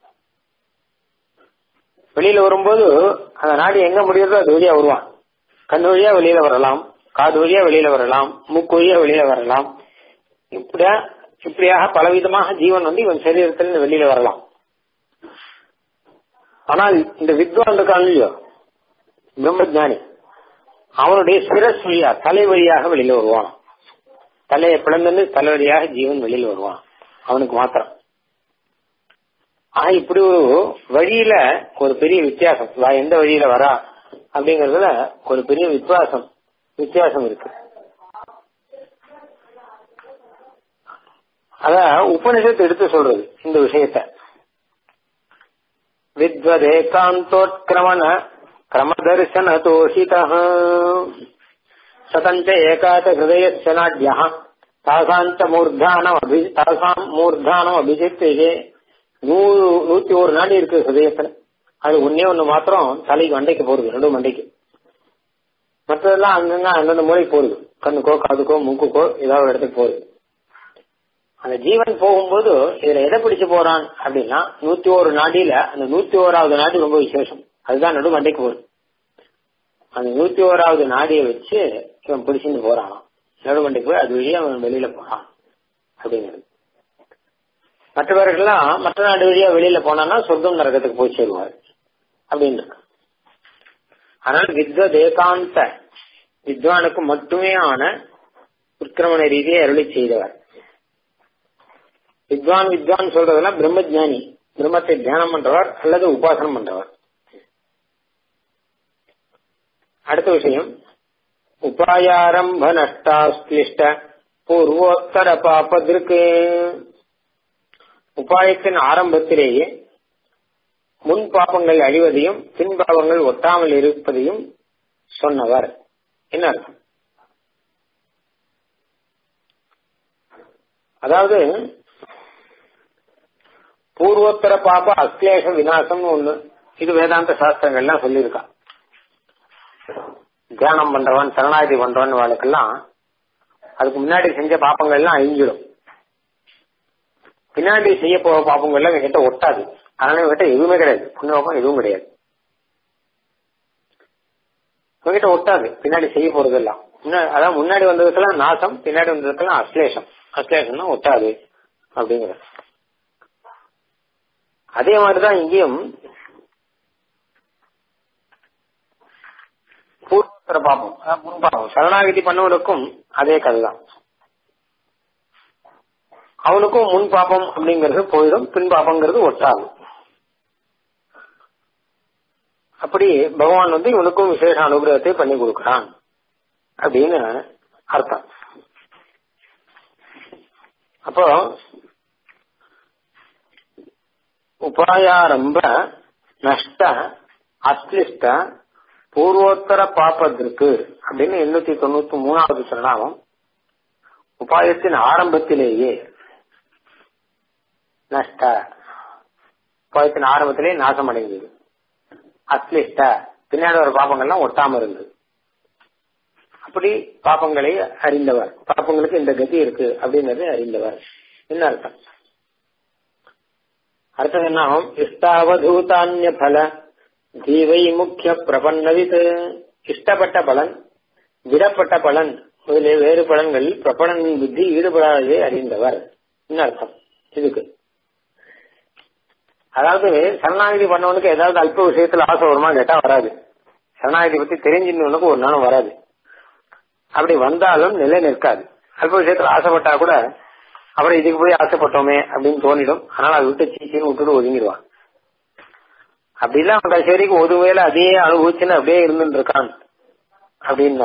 வெளியில வரும்போது அந்த நாடி எங்க முடியுதோ அது வழியா வருவான் கண் வழியா வெளியில வரலாம் காது வழியா வெளியில வரலாம் மூக்கு வழியா வெளியில வரலாம் இப்படியா இப்படியாக பலவிதமாக ஜீவன் வந்து இவன் சரீரத்திலிருந்து வெளியில வரலாம் ஆனால் இந்த வித்வான் இருக்கான் இல்லையோ பிரம்மஜானி அவனுடைய சிரஸ் வழியா தலை வழியாக வெளியில வருவான் தலையை பிளந்து தலை வழியாக ஜீவன் வெளியில வருவான் அவனுக்கு மாத்திரம் ஆக இப்படி ஒரு வழியில ஒரு பெரிய வித்தியாசம் வா எந்த வழியில வரா அப்படிங்கறதுல ஒரு பெரிய வித்தியாசம் வித்தியாசம் இருக்கு அத உபனிஷத்து எடுத்து சொல்றது இந்த விஷயத்த வித்வதேகாந்தோத்கிரமண கிரமதர்சன தோஷித சதஞ்ச ஏகாத ஹிருதயஸ்ய நாட்யா தாசாந்த மூர்தானம் அபி தாசாம் மூர்தானம் அபிஜித்தே நூறு நூத்தி ஒரு நாடி இருக்கு ஹிருதயத்துல அது ஒன்னே ஒண்ணு மாத்திரம் தலைக்கு மண்டைக்கு போடுது ரெண்டும் மண்டைக்கு மற்றதெல்லாம் அங்கங்க அந்தந்த மூலைக்கு போடுது கண்ணுக்கோ காதுக்கோ மூக்குக்கோ ஏதாவது ஒரு இடத்துக்கு போகுது அந்த ஜீவன் போகும்போது இதுல எதை பிடிச்சு போறான் அப்படின்னா நூத்தி ஒரு நாடியில அந்த நூத்தி ஓராவது நாடி ரொம்ப விசேஷம் அதுதான் நடு மண்டைக்கு போகுது அந்த நூத்தி ஓராவது நாடியை வச்சு இவன் பிடிச்சிட்டு போறான் நடு மண்டைக்கு போய் அது வழியா அவன் வெளியில போறான் அப்படிங்கிறது மற்றவர்கள்லாம் மற்ற நாடு வழியா வெளியில போனான்னா சொர்க்கம் நரகத்துக்கு போய் சேருவார் அப்படின்னு இருக்கு ஆனால் வித்வத் ஏகாந்த வித்வானுக்கு மட்டுமே ஆன உட்கிரமண ரீதியை அருளி செய்தவர் வித்வான் வித்வான் சொல்றதெல்லாம் பிரம்மஜானி பிரம்மத்தை தியானம் பண்றவர் அல்லது உபாசனம் பண்றவர் அடுத்த விஷயம் உபாயாரம்ப நஷ்டாஸ்லிஷ்ட பூர்வோத்தர பாப்பதற்கு உபாயத்தின் ஆரம்பத்திலேயே முன் பாப்பங்கள் அழிவதையும் பின் பாவங்கள் ஒட்டாமல் இருப்பதையும் சொன்னவர் என்ன அர்த்தம் அதாவது பூர்வோத்தர பாப அக்லேஷ விநாசம்னு ஒண்ணு இது வேதாந்த சாஸ்திரங்கள்லாம் சொல்லியிருக்கா தியானம் பண்றவன் சரணாகதி பண்றவன் வாழ்க்கெல்லாம் அதுக்கு முன்னாடி செஞ்ச பாப்பங்கள்லாம் அழிஞ்சிடும் பின்னாடி செய்ய போற பாப்பங்கள்லாம் என்கிட்ட ஒட்டாது அதனால இவங்கிட்ட எதுவுமே கிடையாது புண்ணியபாப்பம் எதுவும் கிடையாது இவங்கிட்ட ஒட்டாது பின்னாடி செய்ய போறதெல்லாம் அதான் முன்னாடி வந்ததுக்கெல்லாம் நாசம் பின்னாடி வந்ததுக்கெல்லாம் அஸ்லேஷம் அஸ்லேஷம்னா ஒட்டாது அப்படிங்கிற அதே மாதிரிதான் இங்கேயும் பூர்வத்தர பாப்பம் முன் பாப்பம் சரணாகதி பண்ணவனுக்கும் அதே கதைதான் அவனுக்கும் முன் பாப்பம் அப்படிங்கிறது போயிடும் பின் பாப்பங்கிறது ஒட்டாது அப்படி பகவான் வந்து இவனுக்கும் விசேஷ அனுகிரகத்தை பண்ணி கொடுக்கிறான் அப்படின்னு அர்த்தம் அப்போ உபாயாரம்ப நஷ்ட அஸ்லிஷ்ட பூர்வோத்தர பாப்பதற்கு அப்படின்னு எண்ணூத்தி தொண்ணூத்தி மூணாவது சரணாமம் உபாயத்தின் ஆரம்பத்திலேயே நஷ்ட உபாயத்தின் ஆரம்பத்திலேயே நாசம் அடைந்தது அஸ்லிஷ்ட பின்னாடி வர பாப்பங்கள்லாம் ஒட்டாம இருந்தது அப்படி பாப்பங்களை அறிந்தவர் பாப்பங்களுக்கு இந்த கதி இருக்கு அப்படிங்கறதை அறிந்தவர் என்ன அர்த்தம் அர்த்தம் என்ன ஆகும் இஷ்டாவதூதான்ய பல ஜீவை முக்கிய பிரபன்னவித் இஷ்டப்பட்ட பலன் விடப்பட்ட பலன் முதலிய வேறு பலன்களில் பிரபலனின் புத்தி ஈடுபடாததை அறிந்தவர் என்ன அர்த்தம் இதுக்கு அதாவது சரணாகதி பண்ணவனுக்கு ஏதாவது அல்ப விஷயத்துல ஆசை வருமா கேட்டா வராது சரணாகதி பத்தி தெரிஞ்சிருந்தவனுக்கு ஒரு நாளும் வராது அப்படி வந்தாலும் நிலை நிற்காது அல்ப விஷயத்துல ஆசைப்பட்டா கூட அப்புறம் இதுக்கு போய் ஆசைப்பட்டோமே அப்படின்னு தோணிடும் ஆனால் அதை விட்டு சீச்சின்னு விட்டுட்டு ஒதுங்கிடுவான் அப்படிலாம் அவன் கச்சேரிக்கு ஒரு வேலை அதையே அனுபவிச்சுன்னு அப்படியே இருந்துட்டு இருக்கான் அப்படின்னா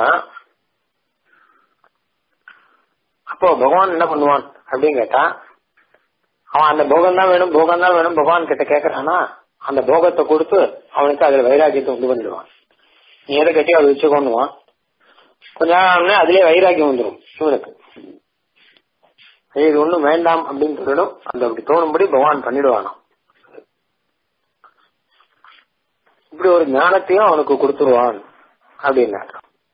அப்போ பகவான் என்ன பண்ணுவான் அப்படின்னு கேட்டா அவன் அந்த போகம் தான் வேணும் போகம் தான் வேணும் பகவான் கிட்ட கேக்குறானா அந்த போகத்தை கொடுத்து அவனுக்கு அதுல வைராக்கியத்தை உண்டு பண்ணிடுவான் நீ எதை கட்டி அதை வச்சுக்கொண்டுவான் கொஞ்ச நாள் அதுலயே வைராக்கியம் வந்துடும் இவனுக்கு இது ஒண்ணும் வேண்டாம் அப்படின்னு சொல்லிடும் அந்த அப்படி தோணும்படி பகவான் பண்ணிடுவானாம் இப்படி ஒரு ஞானத்தையும் அவனுக்கு கொடுத்துருவான் அப்படின்னாரு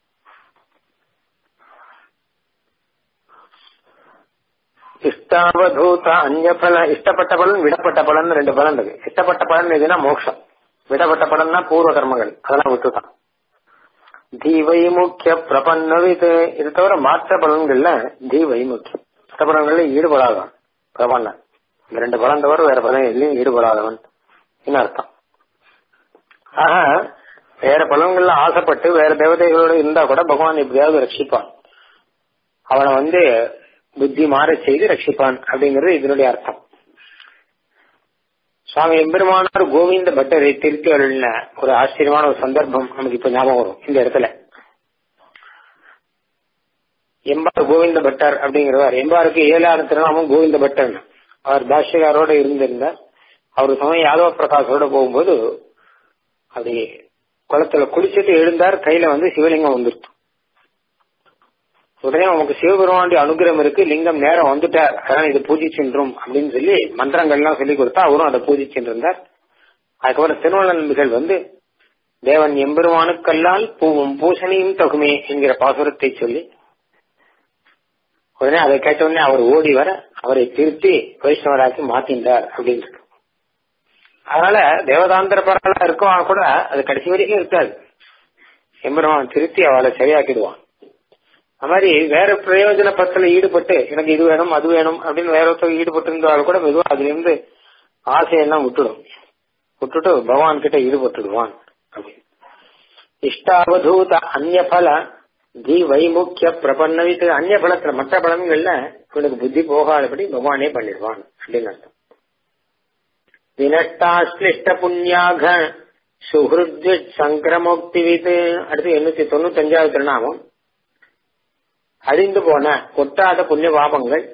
இஷ்டாவதூத அந்நிய பல இஷ்டப்பட்ட பலன் விடப்பட்ட பலன் ரெண்டு பலன் இருக்கு இஷ்டப்பட்ட பலன் எதுனா மோட்சம் விடப்பட்ட பலன்னா பூர்வ கர்மங்கள் அதெல்லாம் விட்டுதான் தீவை முக்கிய பிரபன்னவிது இது தவிர மாற்ற பலன்கள்ல தீவை முக்கியம் மற்ற பலன்கள்ல ஈடுபடாதவன் பிரபன்னன் இந்த ரெண்டு பலன் தவிர வேற பலன் எதுலையும் ஈடுபடாதவன் என்ன அர்த்தம் ஆக வேற பலன்கள்ல ஆசைப்பட்டு வேற தேவதைகளோட இருந்தா கூட பகவான் எப்படியாவது ரட்சிப்பான் அவனை வந்து புத்தி மாற செய்து ரட்சிப்பான் அப்படிங்கிறது இதனுடைய அர்த்தம் சுவாமி எம்பெருமானார் கோவிந்த பட்டரை திருத்தி அருளின ஒரு ஆச்சரியமான ஒரு சந்தர்ப்பம் நமக்கு இப்ப ஞாபகம் வரும் இந்த இடத்துல எம்பார் கோவிந்த பட்டர் அப்படிங்கிறவர் எம்பாருக்கு ஏழாவது திருநாமம் கோவிந்த பட்டர் அவர் பாஷ்யகாரோட இருந்திருந்தார் அவர் சமயம் யாதவ பிரகாஷோட போகும்போது அப்படி குளத்துல குளிச்சுட்டு எழுந்தார் கையில வந்து சிவலிங்கம் வந்துருச்சு உடனே நமக்கு சிவபெருமானுடைய அனுகிரகம் இருக்கு லிங்கம் நேரம் வந்துட்டார் அதனால இது பூஜிச்சென்றும் அப்படின்னு சொல்லி மந்திரங்கள்லாம் சொல்லி கொடுத்தா அவரும் அதை பூஜிச்சென்றிருந்தார் அதுக்கப்புறம் திருவள்ள நம்பிகள் வந்து தேவன் எம்பெருமானுக்கல்லால் பூவும் பூசணியும் தகுமே என்கிற பாசுரத்தை சொல்லி உடனே அதை கேட்ட உடனே அவர் ஓடி வர அவரை திருத்தி வைஷ்ணவராக்கி மாத்தின்றார் அப்படின்னு இருக்கு அதனால தேவதாந்திர பரவலா இருக்கும் கூட அது கடைசி வரைக்கும் இருக்காது எம்பெருமான் திருத்தி அவளை சரியாக்கிடுவான் அது மாதிரி வேற பிரயோஜன பத்துல ஈடுபட்டு எனக்கு இது வேணும் அது வேணும் அப்படின்னு வேற ஒருத்தர் ஈடுபட்டு இருந்தாலும் கூட மெதுவா அதுல இருந்து ஆசையெல்லாம் விட்டுடும் விட்டுட்டு பகவான் கிட்ட ஈடுபட்டுடுவான் அப்படின்னு இஷ்டாவதூத அந்நிய பல தி வைமுக்கிய பிரபன்னவித்து அந்நிய பலத்துல மற்ற பலன்கள்ல இவனுக்கு புத்தி போகாதபடி பகவானே பண்ணிடுவான் அப்படின்னு அர்த்தம் வினஷ்டாஸ்லிஷ்ட புண்ணியாக சுஹிருத் சங்கிரமோக்திவித் அடுத்து எண்ணூத்தி தொண்ணூத்தி அஞ்சாவது திருநாமம் அழிந்து போன கொட்டாத புண்ணிய பாபங்கள்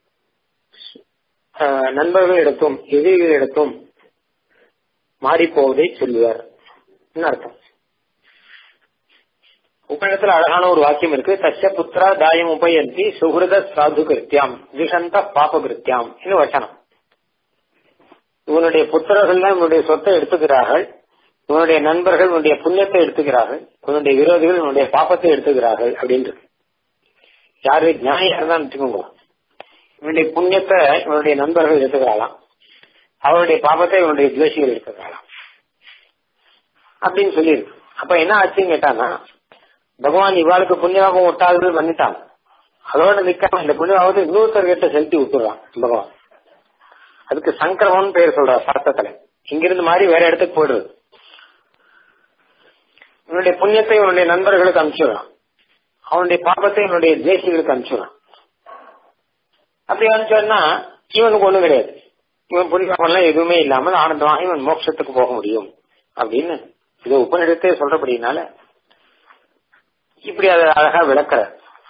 நண்பர்களிடத்தும் எதிரிகளிடத்தும் மாறிப்போவதை சொல்லுவார் அர்த்தம் உபநிடத்துல அழகான ஒரு வாக்கியம் இருக்கு தச்ச புத்திரா தாயம் உபயந்தி சுகிருத சாது கிருத்தியாம் விஷந்த பாப கிருத்தியாம் இது வச்சனம் இவனுடைய புத்திரர்கள் இவனுடைய சொத்தை எடுத்துக்கிறார்கள் இவனுடைய நண்பர்கள் இவனுடைய புண்ணியத்தை எடுத்துக்கிறார்கள் இவனுடைய விரோதிகள் இவனுடைய பாப்பத்தை எடுத்துக்கிறார்கள் அப்படின்னு யாரு நியாயம் தான் வச்சுக்கோங்க இவனுடைய புண்ணியத்தை இவனுடைய நண்பர்கள் எடுத்துக்கிறாளாம் அவனுடைய பாபத்தை இவனுடைய துவேஷிகள் எடுத்துக்கிறாளாம் அப்படின்னு சொல்லியிருக்கு அப்ப என்ன ஆச்சுன்னு கேட்டானா பகவான் இவாளுக்கு புண்ணியவாகம் ஒட்டாதது பண்ணிட்டான் அதோட நிக்காம இந்த புண்ணியவாகத்தை இன்னொருத்தர் கிட்ட செலுத்தி விட்டுறான் பகவான் அதுக்கு சங்கிரமம்னு பேர் சொல்றார் சாஸ்திரத்துல இங்கிருந்து மாதிரி வேற இடத்துக்கு போயிடுது இவனுடைய புண்ணியத்தை இவனுடைய நண்பர்களுக்கு அனுப்பிச்சுடுறான் அவனுடைய பாப்பத்தை இவனுடைய தேசிகளுக்கு அனுப்பிச்சுடுறான் அப்படி அனுப்பிச்சோன்னா இவனுக்கு ஒண்ணும் கிடையாது இவன் புண்ணியமெல்லாம் எதுவுமே இல்லாமல் ஆனந்தமாக இவன் மோட்சத்துக்கு போக முடியும் அப்படின்னு இது உபநிடத்தே சொல்றபடினால இப்படி அதை அழகா விளக்குற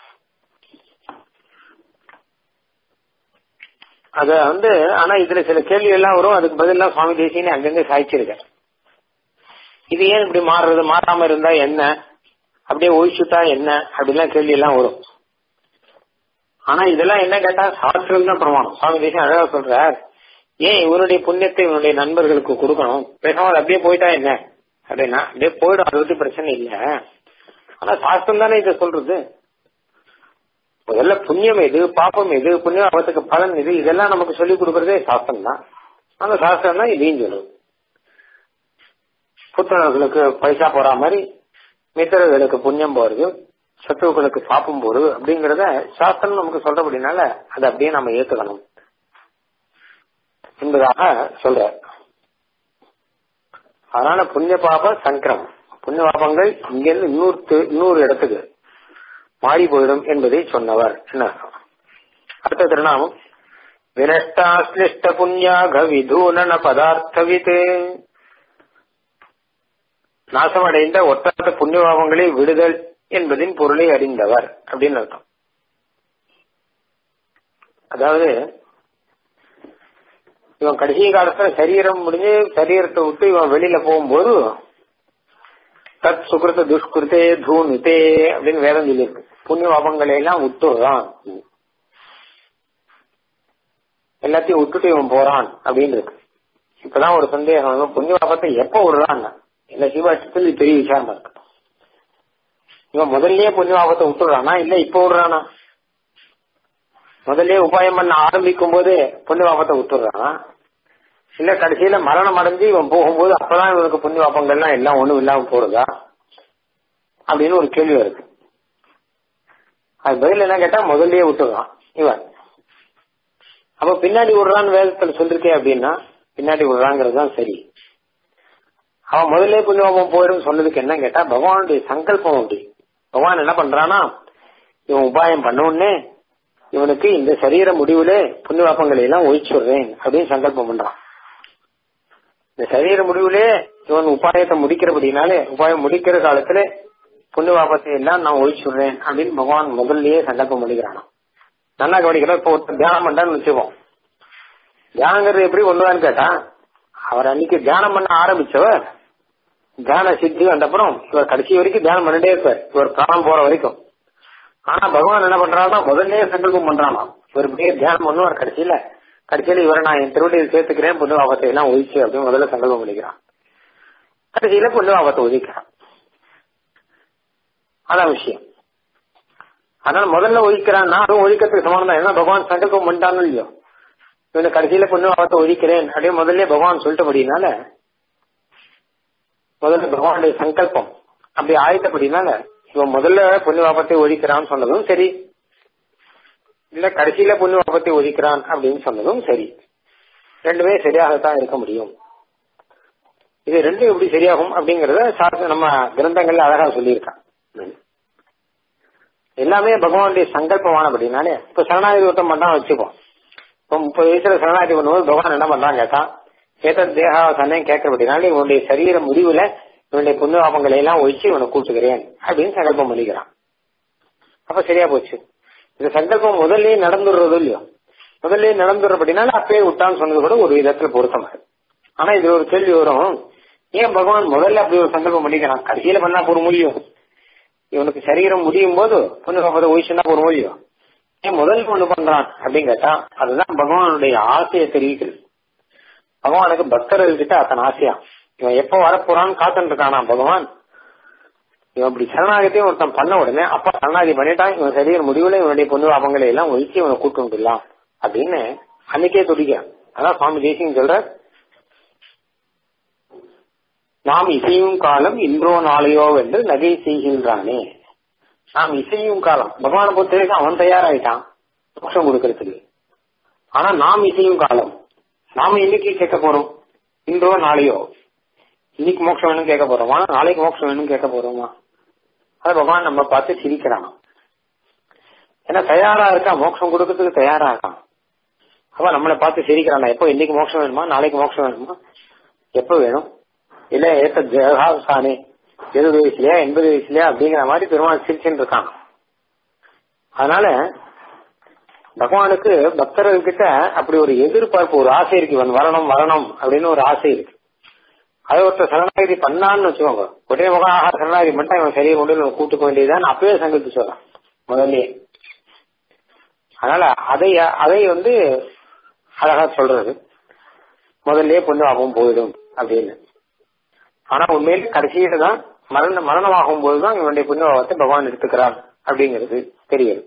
அத வந்து ஆனா இதுல சில கேள்வி எல்லாம் வரும் அதுக்கு பதிலாம் சுவாமி தேசியன்னு அங்கங்க சாய்ச்சிருக்க இது ஏன் இப்படி மாறுறது மாறாம இருந்தா என்ன அப்படியே ஒழிச்சுட்டா என்ன அப்படிலாம் கேள்வி எல்லாம் வரும் ஆனா இதெல்லாம் என்ன கேட்டா சாஸ்திரம் தான் பிரமாணம் சுவாமி தேசியம் அழகா சொல்றார் ஏன் இவருடைய புண்ணியத்தை இவனுடைய நண்பர்களுக்கு கொடுக்கணும் பேசாமல் அப்படியே போயிட்டா என்ன அப்படின்னா அப்படியே போயிடும் அது பத்தி பிரச்சனை இல்ல ஆனா சாஸ்திரம் தானே இதை சொல்றது முதல்ல புண்ணியம் எது பாப்பம் எது புண்ணியம் அவத்துக்கு பலன் எது இதெல்லாம் நமக்கு சொல்லிக் கொடுக்கறதே சாஸ்திரம் தான் அந்த சாஸ்திரம் தான் இதையும் சொல்லுது புத்தகங்களுக்கு பைசா போற மாதிரி மித்திரர்களுக்கு புண்ணியம் போறது சத்துருக்களுக்கு பாப்பம் போறது அப்படிங்கறத சாஸ்திரம் நமக்கு சொல்றபடினால அதை அப்படியே நம்ம ஏத்துக்கணும் என்பதாக சொல்ற அதனால புண்ணிய பாப சங்கிரமம் புண்ணிய பாபங்கள் இங்கிருந்து இன்னொரு இன்னொரு இடத்துக்கு மாறி போயிடும் என்பதை சொன்னவர் என்ன அடுத்த திருநாமம் வினஷ்டாஸ்லிஷ்ட புண்ணியாக விதூனன பதார்த்தவித் நாசமடைந்த ஒட்டாத புண்ணியபாவங்களை விடுதல் என்பதின் பொருளை அறிந்தவர் அப்படின்னு அர்த்தம் அதாவது இவன் கடைசி காலத்துல சரீரம் முடிஞ்சு சரீரத்தை விட்டு இவன் வெளியில போகும்போது தத் சுகிருத்த துஷ்கிருத்தே தூணுதே அப்படின்னு வேதம் சொல்லியிருக்கு புண்ணிய பாபங்களை எல்லாம் விட்டுறான் எல்லாத்தையும் விட்டுட்டு இவன் போறான் அப்படின்னு இருக்கு இப்பதான் ஒரு சந்தேகம் புண்ணிய பாபத்தை எப்ப விடுறான் இந்த சிவாஷ்டத்தில் இது பெரிய விசாரமா இருக்கு இவன் முதல்லயே புண்ணியபாபத்தை விட்டுறானா இல்ல இப்ப விடுறானா முதல்லயே உபாயம் பண்ண ஆரம்பிக்கும் போது புண்ணியபாபத்தை விட்டுறானா இல்ல கடைசியில மரணம் அடைஞ்சு இவன் போகும்போது அப்பதான் இவனுக்கு புண்ணியபாபங்கள்லாம் எல்லாம் ஒண்ணும் இல்லாம போறதா அப்படின்னு ஒரு கேள்வி வருது அது பதில் என்ன கேட்டா முதல்லயே விட்டுறான் இவன் அப்ப பின்னாடி விடுறான்னு வேதத்துல சொல்லிருக்கே அப்படின்னா பின்னாடி விடுறாங்கிறது தான் சரி அவன் முதல்ல புண்ணியபாபம் போயிடும் சொன்னதுக்கு என்ன கேட்டா பகவானுடைய சங்கல்பம் அப்படி பகவான் என்ன பண்றானா இவன் உபாயம் பண்ண உடனே இவனுக்கு இந்த சரீர முடிவுல புண்ணியபாப்பங்களை எல்லாம் ஒழிச்சுடுறேன் அப்படின்னு சங்கல்பம் பண்றான் இந்த சரீர முடிவுலே இவன் உபாயத்தை முடிக்கிறபடினாலே உபாயம் முடிக்கிற காலத்துல புண்ணியபாபத்தை எல்லாம் நான் ஒழிச்சுடுறேன் அப்படின்னு பகவான் முதல்லயே சங்கல்பம் பண்ணிக்கிறானா நல்லா கவனிக்கல இப்போ ஒருத்தர் தியானம் பண்றான்னு வச்சுப்போம் தியானங்கிறது எப்படி கொண்டுதான்னு கேட்டா அவர் அன்னைக்கு தியானம் பண்ண ஆரம்பிச்சவர் தியான சித்தி வந்தப்புறம் இவர் கடைசி வரைக்கும் தியானம் பண்ணிட்டே இருப்பார் இவர் பிராணம் போற வரைக்கும் ஆனா பகவான் என்ன பண்றாருன்னா முதல்ல சங்கல்பம் பண்றானா இவர் இப்படியே தியானம் பண்ணுவார் கடைசியில கடைசியில இவரை நான் என் திருவடியில் சேர்த்துக்கிறேன் புண்ணு ஆபத்தை எல்லாம் ஒழிச்சு அப்படின்னு முதல்ல சங்கல்பம் பண்ணிக்கிறான் கடைசியில புண்ணு ஆபத்தை ஒழிக்கிறான் அதான் விஷயம் அதனால முதல்ல ஒழிக்கிறான் நான் ஒழிக்கிறதுக்கு சமானம் தான் ஏன்னா பகவான் சங்கல்பம் பண்ணிட்டான்னு இல்லையோ இவனை கடைசியில பொண்ணு ஆபத்தை ஒழிக்கிறேன் அப்படியே முதல்ல பகவான் சொல்லிட்டபடினால முதல்ல பகவானுடைய சங்கல்பம் அப்படி ஆயத்தப்படினால இவன் முதல்ல பொண்ணு ஆபத்தை ஒழிக்கிறான்னு சொன்னதும் சரி இல்ல கடைசியில பொண்ணு ஆபத்தை ஒழிக்கிறான் அப்படின்னு சொன்னதும் சரி ரெண்டுமே சரியாகத்தான் இருக்க முடியும் இது ரெண்டும் எப்படி சரியாகும் அப்படிங்கறத சாஸ்திர நம்ம கிரந்தங்கள்ல அழகா சொல்லியிருக்கான் எல்லாமே பகவானுடைய சங்கல்பமானபடினாலே இப்ப சரணாகதி ஒருத்தம் பண்ணா வச்சுப்போம் இப்போ முப்பது வயசுல சரணாகதி பண்ணும்போது பகவான் என்ன பண்றான் கேட்டா ஏத்த தேகாவசனே கேட்கறபடினால இவனுடைய சரீர முடிவுல இவனுடைய புண்ணியபாபங்களை எல்லாம் ஒழிச்சு இவனை கூட்டுகிறேன் அப்படின்னு சங்கல்பம் பண்ணிக்கிறான் அப்ப சரியா போச்சு இந்த சங்கல்பம் முதல்லயே நடந்துடுறது இல்லையோ முதல்லயே நடந்துடுறபடினால அப்பயே விட்டான்னு சொன்னது கூட ஒரு விதத்துல பொருத்தமா இருக்கு ஆனா இது ஒரு கேள்வி வரும் ஏன் பகவான் முதல்ல அப்படி ஒரு சங்கல்பம் பண்ணிக்கிறான் கடைசியில பண்ணா போற முடியும் இவனுக்கு சரீரம் முடியும் போது புண்ணியபாபத்தை ஒழிச்சுன்னா போற முடியும் ஏன் முதல்ல ஒண்ணு பண்றான் அப்படின்னு கேட்டா அதுதான் பகவானுடைய ஆசையை தெரிவிக்கிறது பகவானுக்கு பக்தர்கள்கிட்ட அத்தனை ஆசையா இவன் எப்ப வரப்போறான்னு காத்துட்டு இருக்கானா பகவான் இவன் இப்படி சரணாகத்தையும் ஒருத்தன் பண்ண உடனே அப்பா சரணாகதி பண்ணிட்டான் இவன் சரீர முடிவுல இவனுடைய பொண்ணு அவங்களை எல்லாம் ஒழிச்சு இவனை கூட்டு வந்துடலாம் அப்படின்னு அன்னைக்கே துடிக்கிறான் அதான் சுவாமி தேசியம் சொல்ற நாம் இசையும் காலம் இன்றோ நாளையோ என்று நகை செய்கின்றானே நாம் இசையும் காலம் பகவானை பொறுத்த வரைக்கும் அவன் தயாராயிட்டான் மோட்சம் கொடுக்கறதுக்கு ஆனா நாம் இசையும் காலம் நாம இன்னைக்கு கேட்க போறோம் இன்றோ நாளையோ இன்னைக்கு மோட்சம் வேணும் கேட்க போறோமா நாளைக்கு மோட்சம் வேணும் கேட்க போறோமா அது பகவான் நம்ம பார்த்து சிரிக்கிறான் ஏன்னா தயாரா இருக்கா மோட்சம் கொடுக்கறதுக்கு தயாரா இருக்கான் அவன் நம்மளை பார்த்து சிரிக்கிறான் எப்போ இன்னைக்கு மோட்சம் வேணுமா நாளைக்கு மோட்சம் வேணுமா எப்ப வேணும் இல்ல ஏத்த ஜெகாசானே எழுபது வயசுலயா எண்பது வயசுலயா அப்படிங்கிற மாதிரி பெருமாள் சிரிச்சுட்டு இருக்கான் அதனால பகவானுக்கு பக்தர்கள் கிட்ட அப்படி ஒரு எதிர்பார்ப்பு ஒரு ஆசை இருக்கு இவன் வரணும் வரணும் அப்படின்னு ஒரு ஆசை இருக்கு அதை ஒருத்தர் சரணாகதி பண்ணான்னு வச்சுக்கோங்க ஒரே முகாக சரணாகதி பண்ணா இவன் சரியை கொண்டு இவன் கூட்டுக்க வேண்டியதுதான் அப்பவே சங்கல்பிச்சு சொல்றான் முதல்லயே அதனால அதை அதை வந்து அழகா சொல்றது முதல்லயே பொண்ணு ஆகும் போயிடும் அப்படின்னு ஆனா உண்மையில கடைசியில தான் மரண மரணமாகும் போதுதான் இவனுடைய புண்ணியபாவத்தை பகவான் எடுத்துக்கிறார் அப்படிங்கிறது தெரியுது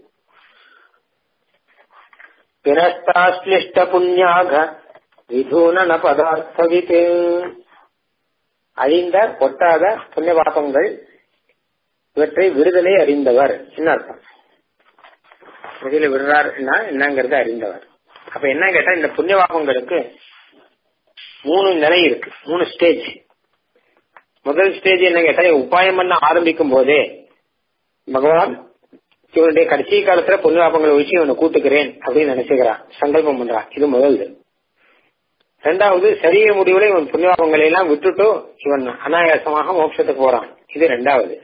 வினஷ்டாஸ்லிஷ்ட புண்ணியாக விதூனன பதார்த்தவித்து அழிந்த பொட்டாத புண்ணிய பாபங்கள் இவற்றை விடுதலை அறிந்தவர் என்ன அர்த்தம் விடுதலை விடுறாருன்னா என்னங்கறத அறிந்தவர் அப்ப என்ன கேட்டா இந்த புண்ணிய பாபங்களுக்கு மூணு நிலை இருக்கு மூணு ஸ்டேஜ் முதல் ஸ்டேஜ் என்ன கேட்டா உபாயம் பண்ண ஆரம்பிக்கும் போதே பகவான் இவனுடைய கடைசி காலத்துல புண்ணியாபங்களை வச்சு இவனை கூட்டுக்கிறேன் அப்படின்னு நினைச்சுக்கிறான் சங்கல்பம் பண்றான் இது முதல்து ரெண்டாவது சரிய முடிவுல இவன் புண்ணியாபங்களை எல்லாம் விட்டுட்டு இவன் அனாயாசமாக மோட்சத்துக்கு போறான் இது ரெண்டாவது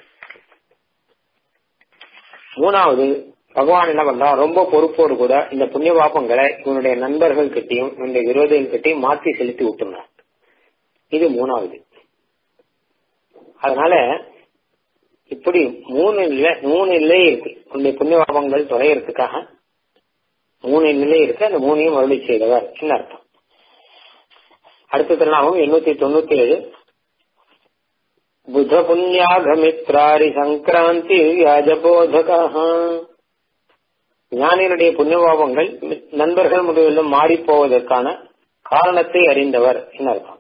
மூணாவது பகவான் என்ன பண்றான் ரொம்ப பொறுப்போடு கூட இந்த புண்ணிய பாப்பங்களை இவனுடைய நண்பர்கள் கிட்டையும் இவனுடைய விரோதிகள் கிட்டையும் மாற்றி செலுத்தி விட்டுறான் இது மூணாவது அதனால இப்படி மூணு நிலை மூணு நிலை இருக்கு உன்னுடைய புண்ணிய பாபங்கள் தொலைகிறதுக்காக மூணு நிலை இருக்கு அந்த மூணையும் மறுபடி செய்தவர் என்ன அர்த்தம் அடுத்த திருநாமம் எண்ணூத்தி தொண்ணூத்தி ஏழு புத புண்ணியாகமித்ராரி சங்கராந்தி வியாஜபோதகா ஞானியினுடைய புண்ணியபாவங்கள் நண்பர்கள் முதலிலும் மாறி போவதற்கான காரணத்தை அறிந்தவர் என்ன அர்த்தம்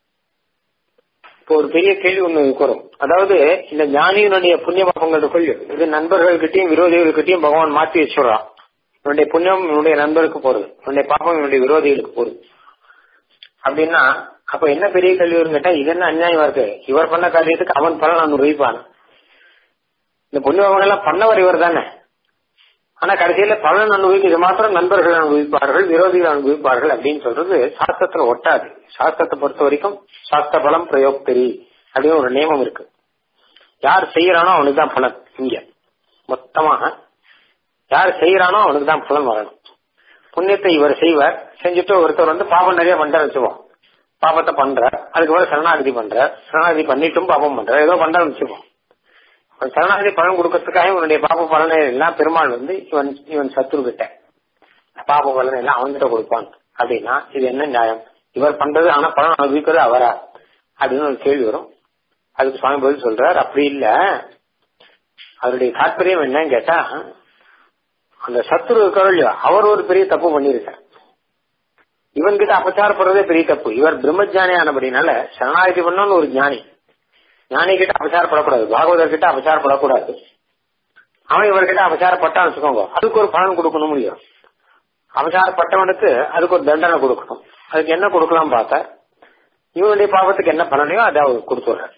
இப்போ ஒரு பெரிய கேள்வி ஒண்ணு வரும் அதாவது இந்த ஞானியினுடைய புண்ணிய பாபங்கள் இது நண்பர்கள்கிட்டயும் விரோதிகள்கிட்டயும் பகவான் மாற்றி வச்சுடுறான் இவனுடைய புண்ணியம் இவனுடைய நண்பருக்கு போறது இவனுடைய பாப்பம் இவனுடைய விரோதிகளுக்கு போறது அப்படின்னா அப்ப என்ன பெரிய கேள்வி வரும் கேட்டா இது என்ன அநியாயமா இருக்கு இவர் பண்ண காரியத்துக்கு அவன் பலன் அனுபவிப்பான் இந்த புண்ணியவங்க எல்லாம் பண்ணவர் இவர் தானே ஆனா கடைசியில பலன் அனுபவிக்கிறது மாத்திரம் நண்பர்கள் அனுபவிப்பார்கள் விரோதிகள் அனுபவிப்பார்கள் அப்படின்னு சொல்றது சாஸ்திரத்துல ஒட்டாது சாஸ்திரத்தை பொறுத்த வரைக்கும் சாஸ்திர பலம் பிரயோக்தரி அப்படின்னு ஒரு நியமம் இருக்கு யார் செய்யறானோ அவனுக்கு தான் பலன் இங்க மொத்தமாக யார் செய்யறானோ அவனுக்கு தான் பலன் வரணும் புண்ணியத்தை இவர் செய்வார் செஞ்சுட்டு ஒருத்தர் வந்து பாவம் நிறைய பண்ற வச்சுப்போம் பாவத்தை பண்ற அதுக்கப்புறம் சரணாகதி பண்ற சரணாகதி பண்ணிட்டும் பாவம் பண்ற ஏதோ பண்ற வச்சுப்போம் சரணாகதி பலன் கொடுக்கறதுக்காக இவனுடைய பாப பலனை எல்லாம் பெருமாள் வந்து இவன் இவன் சத்ரு கிட்ட பாப பலனை எல்லாம் அவன்கிட்ட கொடுப்பான் அப்படின்னா இது என்ன நியாயம் இவர் பண்றது ஆனா பலன் அனுபவிக்கிறது அவரா அப்படின்னு ஒரு கேள்வி வரும் அதுக்கு சுவாமி பதில் சொல்றார் அப்படி இல்ல அவருடைய தாற்பயம் என்னன்னு கேட்டா அந்த சத்ரு இருக்கிறோம் இல்லையோ அவர் ஒரு பெரிய தப்பு பண்ணிருக்கார் இவன்கிட்ட அபச்சாரப்படுறதே பெரிய தப்பு இவர் பிரம்மஜானி ஆனபடினால சரணாகதி பண்ணோன்னு ஒரு ஞானி ஞானி கிட்ட அபச்சாரப்படக்கூடாது பாகவதர் கிட்ட அபச்சாரப்படக்கூடாது அவன் இவர்கிட்ட அபச்சாரப்பட்டான்னு வச்சுக்கோங்க அதுக்கு ஒரு பலன் கொடுக்கணும் முடியும் அபச்சாரப்பட்டவனுக்கு அதுக்கு ஒரு தண்டனை கொடுக்கணும் அதுக்கு என்ன கொடுக்கலாம் பார்த்தா இவனுடைய பாவத்துக்கு என்ன பலனையோ அதை அவர் கொடுத்துடுறார்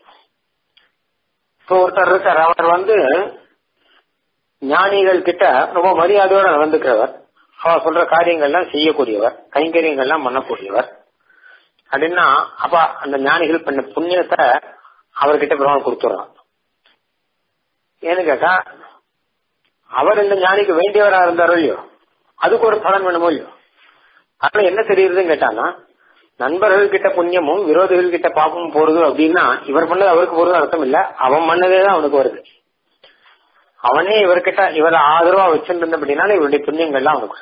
இப்போ ஒருத்தர் இருக்கார் அவர் வந்து ஞானிகள் கிட்ட ரொம்ப மரியாதையோட நடந்துக்கிறவர் அவர் சொல்ற காரியங்கள்லாம் செய்யக்கூடியவர் கைங்கரியங்கள்லாம் பண்ணக்கூடியவர் அப்படின்னா அப்ப அந்த ஞானிகள் பண்ண புண்ணியத்தை அவர்கிட்ட பிரமாணம் கொடுத்துறான் ஏன்னு கேட்டா அவர் இந்த ஞானிக்கு வேண்டியவரா இருந்தாரோ இல்லையோ அதுக்கு ஒரு பலன் வேணுமோ இல்லையோ அதனால என்ன தெரியுதுன்னு கேட்டானா நண்பர்கள் கிட்ட புண்ணியமும் விரோதிகள் கிட்ட பாப்பமும் போறது அப்படின்னா இவர் பண்ணது அவருக்கு போறது அர்த்தம் இல்ல அவன் பண்ணதே தான் அவனுக்கு வருது அவனே இவர்கிட்ட இவரை ஆதரவா வச்சிருந்த அப்படின்னால இவருடைய புண்ணியங்கள்லாம் அவனுக்கு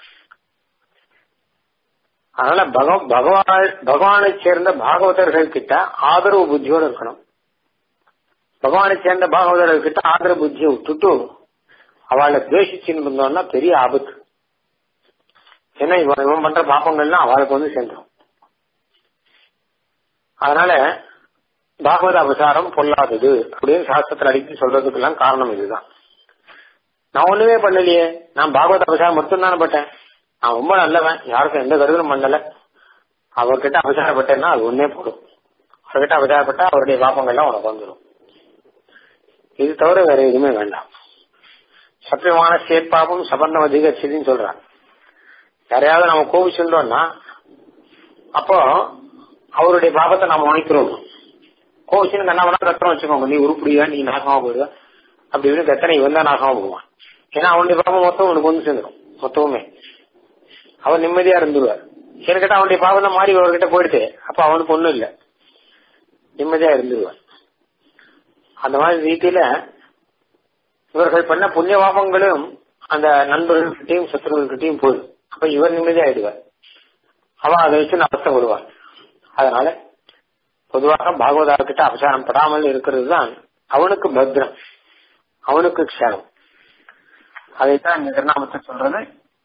அதனால பகவான் பகவானை சேர்ந்த பாகவதர்கள் கிட்ட ஆதரவு புத்தியோடு இருக்கணும் பகவானை சேர்ந்த பாகவதர்கள் கிட்ட ஆதரவு புத்தியை விட்டுட்டு அவளை துவேஷிச்சுன்னு இருந்தோம்னா பெரிய ஆபத்து ஏன்னா இவன் இவன் பண்ற பாப்பங்கள்லாம் அவளுக்கு வந்து சேர்ந்துடும் அதனால பாகவத அபசாரம் பொல்லாதது அப்படின்னு சாஸ்திரத்தில் அடிக்கடி சொல்றதுக்கு எல்லாம் காரணம் இதுதான் நான் ஒண்ணுமே பண்ணலையே நான் பாகவத அபசாரம் மட்டும் தானே பட்டேன் நான் ரொம்ப நல்லவன் யாருக்கும் எந்த கருதலும் பண்ணல அவர்கிட்ட அபசாரப்பட்டேன்னா அது ஒன்னே போடும் அவர்கிட்ட அபசாரப்பட்டா அவருடைய பாப்பங்கள்லாம் உனக்கு வந்துடும் இது தவிர வேற எதுவுமே வேண்டாம் சத்தியமான சேர்ப்பாப்பும் சபந்தம் அதிகரிச்சதுன்னு சொல்றாங்க யாரையாவது நம்ம கோபிச்சிருந்தோம்னா அப்போ அவருடைய பாபத்தை நாம உழைக்கிறோம் கோவிச்சுன்னு கண்ணா வேணா கத்தனம் வச்சுக்கோங்க நீ உருப்படியா நீ நாசமா போயிடுவ அப்படி இப்படின்னு கத்தனை இவன் தான் நாசமா போவான் ஏன்னா அவனுடைய பாபம் மொத்தம் உனக்கு வந்து சேர்ந்துடும் மொத்தமுமே அவன் நிம்மதியா இருந்துருவார் ஏன்னு கேட்டா அவனுடைய பாவம் தான் மாறி அவர்கிட்ட போயிடுச்சு அப்ப அவனுக்கு ஒண்ணும் இல்ல நிம்மதியா இருந்துருவார் அந்த மாதிரி ரீதியில இவர்கள் பண்ண புண்ணிய பாபங்களும் அந்த நண்பர்கள்கிட்டையும் சத்துருவர்கள்கிட்டையும் போயிடும் அப்ப இவர் நிம்மதியா ஆயிடுவார் அவன் அதை வச்சு அவஸ்தம் விடுவான் அதனால பொதுவாக பாகவதா கிட்ட அபசாரம் படாமல் இருக்கிறது தான் அவனுக்கு பத்ரம் அவனுக்கு க்ஷேமம் அதைத்தான் இந்த திருநாமத்தை சொல்றது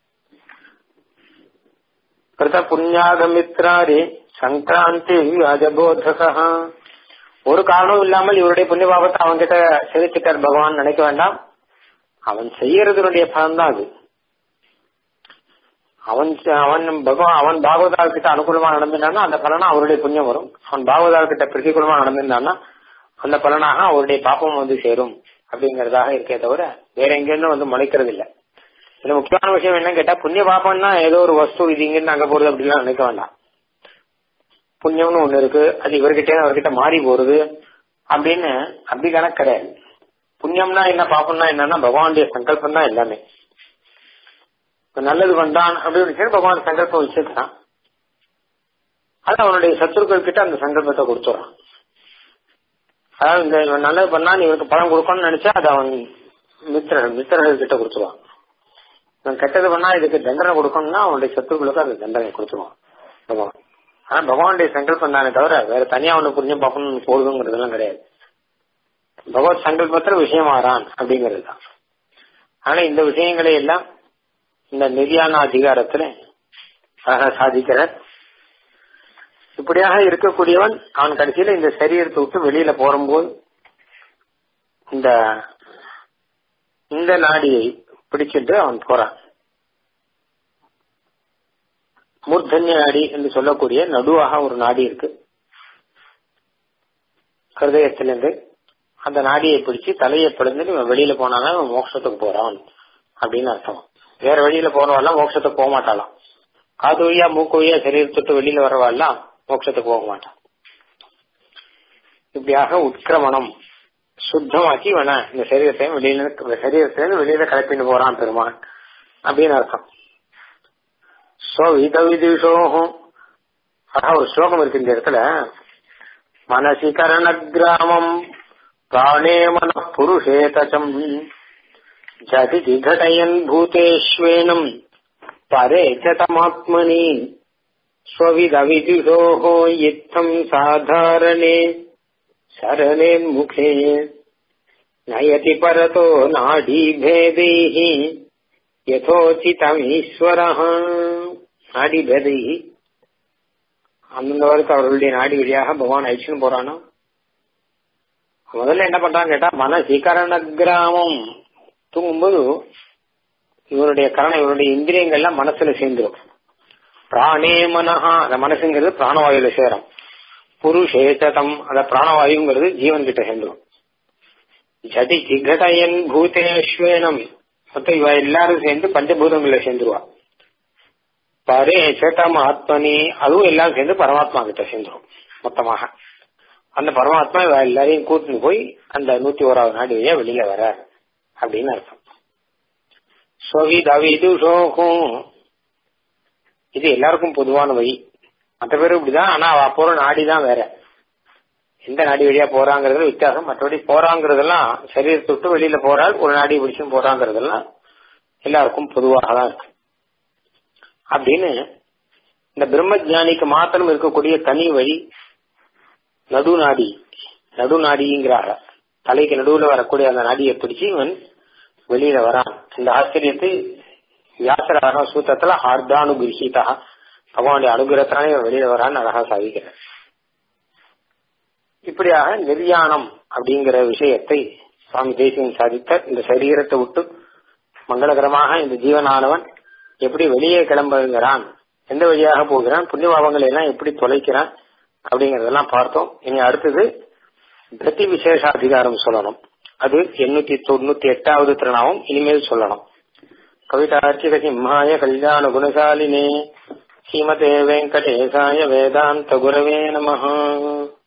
கிருத புண்ணியாகமித்ராரி சங்கராந்தி அஜபோதக ஒரு காரணம் இல்லாமல் இவருடைய புண்ணிய பாபத்தை அவன் கிட்ட செலுத்திட்டார் பகவான் நினைக்க வேண்டாம் அவன் செய்யறதுனுடைய பலன் தான் அது அவன் அவன் பகவான் அவன் பாகவதால் கிட்ட அனுகூலமா நடந்திருந்தான்னா அந்த பலனா அவருடைய புண்ணியம் வரும் அவன் பாகவதால் கிட்ட பிரதிகூலமா நடந்திருந்தான்னா அந்த பலனாக அவருடைய பாப்பம் வந்து சேரும் அப்படிங்கறதாக இருக்கே தவிர வேற எங்கேருந்து வந்து முளைக்கிறது இல்ல இதுல முக்கியமான விஷயம் என்னன்னு கேட்டா புண்ணிய பாப்பம்னா ஏதோ ஒரு வஸ்து இது இங்கிருந்து அங்க போறது அப்படிலாம் நினைக்க வேண்டாம் புண்ணியம்னு ஒண்ணு இருக்கு அது இவர்கிட்ட அவர்கிட்ட மாறி போறது அப்படின்னு அப்படி கணக்கு கிடையாது புண்ணியம்னா என்ன பாப்பம்னா என்னன்னா பகவானுடைய சங்கல்பம் தான் எல்லாமே நல்லது பண்றான் அப்படின்னு பகவான் சங்கல்பம் வச்சிருக்கான் அது அவனுடைய சத்துருக்கள் கிட்ட அந்த சங்கல்பத்தை கொடுத்துறான் அதாவது இந்த இவன் நல்லது பண்ணா நீ இவனுக்கு பணம் கொடுக்கணும்னு நினைச்சா அது அவன் மித்திரர்கள் மித்திரர்கள் கிட்ட கொடுத்துருவான் இவன் கெட்டது பண்ணா இதுக்கு தண்டனை கொடுக்கணும்னா அவனுடைய சத்துருக்களுக்கு அது தண்டனை கொடுத்துருவான் பகவான் ஆனா பகவானுடைய சங்கல்பம் தானே தவிர வேற தனியா அவனுக்கு புரிஞ்சு பார்க்கணும்னு போடுதுங்கிறதெல்லாம் கிடையாது பகவத் சங்கல்பத்துல விஷயமாறான் அப்படிங்கிறது தான் ஆனா இந்த விஷயங்களை எல்லாம் இந்த நெறியான அதிகாரத்துல அழகா சாதிக்கிறார் இப்படியாக இருக்கக்கூடியவன் அவன் கடைசியில இந்த சரீரத்தை விட்டு வெளியில போறும்போது இந்த இந்த நாடியை பிடிச்சிட்டு அவன் போறான் மூர்தன்ய நாடி என்று சொல்லக்கூடிய நடுவாக ஒரு நாடி இருக்கு ஹிருதயத்திலிருந்து அந்த நாடியை பிடிச்சு தலையை பிடிந்து இவன் வெளியில போனானா இவன் மோட்சத்துக்கு போறான் அப்படின்னு அர்த்தம் வேற வழியில போறவாள்லாம் மோட்சத்துக்கு போக மாட்டாளாம் காது வழியா மூக்கு வழியா சரீரத்துட்டு வெளியில வரவாள்லாம் மோட்சத்துக்கு போக மாட்டான் இப்படியாக உட்கிரமணம் சுத்தமாக்கி வேணா இந்த சரீரத்தை வெளியில சரீரத்திலிருந்து வெளியில கிளப்பிட்டு போறான் பெருமான் அப்படின்னு அர்த்தம் சோ வித விதிஷோகம் ஆக ஒரு ஸ்லோகம் இருக்கு இந்த இடத்துல மனசி கரண கிராமம் பிராணே மன புருஷே தச்சம் ஜதி திகடயன் பூதேஷ்வேனம் பரே தமாத்மனி ஸ்வவித விதிஷோகோ யுத்தம் சாதாரணே சரணே முகே நயதி பரதோ நாடி பேதைः யதோச்சிதமீஸ்வரः நாடி பேதைः அந்தந்த வரைக்கும் அவர்களுடைய நாடி வழியாக பகவான் அழிச்சுன்னு போறானோ முதல்ல என்ன பண்றான்னு கேட்டா மன சீகரண கிராமம் தூங்கும்போது இவருடைய கரணம் இவருடைய இந்திரியங்கள்லாம் மனசுல சேர்ந்துடும் பிராணே மனஹா அந்த மனசுங்கிறது பிராணவாயுல சேரும் புருஷேசதம் அந்த பிராணவாயுங்கிறது ஜீவன் கிட்ட சேர்ந்துடும் ஜடி ஜிகடயன் பூதேஸ்வேனம் மொத்தம் இவ எல்லாரும் சேர்ந்து பஞ்சபூதங்கள்ல சேர்ந்துருவா பரே சேட்டம் ஆத்மனி அதுவும் எல்லாரும் சேர்ந்து பரமாத்மா கிட்ட சேர்ந்துரும் மொத்தமாக அந்த பரமாத்மா இவ எல்லாரையும் கூட்டின்னு போய் அந்த நூத்தி ஓராவது நாடு வழியா வெளியில வர அப்படின்னு அர்த்தம் ஸ்வவிதவிதுஷோகும் இது எல்லாருக்கும் பொதுவான வழி மற்ற பேரும் இப்படிதான் ஆனா அவ போற நாடி தான் வேற எந்த நாடி வழியா போறாங்கிறது வித்தியாசம் மற்றபடி போறாங்கிறதெல்லாம் சரீரத்தை விட்டு வெளியில போறாள் ஒரு நாடி பிடிச்சும் போறாங்கிறதெல்லாம் எல்லாருக்கும் பொதுவாக தான் இருக்கு அப்படின்னு இந்த பிரம்ம ஜானிக்கு மாத்திரம் இருக்கக்கூடிய தனி வழி நடுநாடி நடுநாடிங்கிறாங்க தலைக்கு நடுவுல வரக்கூடிய அந்த நாடியை பிடிச்சு இவன் வெளியில வரான் இந்த ஆச்சரியத்தை வியாசராக சூத்திரத்துல ஹார்தானுகிரகீதா பகவானுடைய அனுகிரகத்தானே இவன் வெளியில வரான்னு அழகா சாதிக்கிறார் இப்படியாக நிர்யாணம் அப்படிங்கிற விஷயத்தை சுவாமி தேசியன் சாதித்த இந்த சரீரத்தை விட்டு மங்களகரமாக இந்த ஜீவனானவன் எப்படி வெளியே கிளம்புகிறான் எந்த வழியாக போகிறான் புண்ணியபாவங்களை எல்லாம் எப்படி தொலைக்கிறான் அப்படிங்கறதெல்லாம் பார்த்தோம் இனி அடுத்தது கதி விசேஷாதிகாரம் சொல்லணும் அது எண்ணூத்தி தொண்ணூத்தி எட்டாவது திருநாமம் இனிமேல் சொல்லணும் கவிதார்ச்சிக சிம்ஹாய கல்யாண குணசாலினே ஸ்ரீமதே வெங்கடேசாய வேதாந்த குரவே நமஹ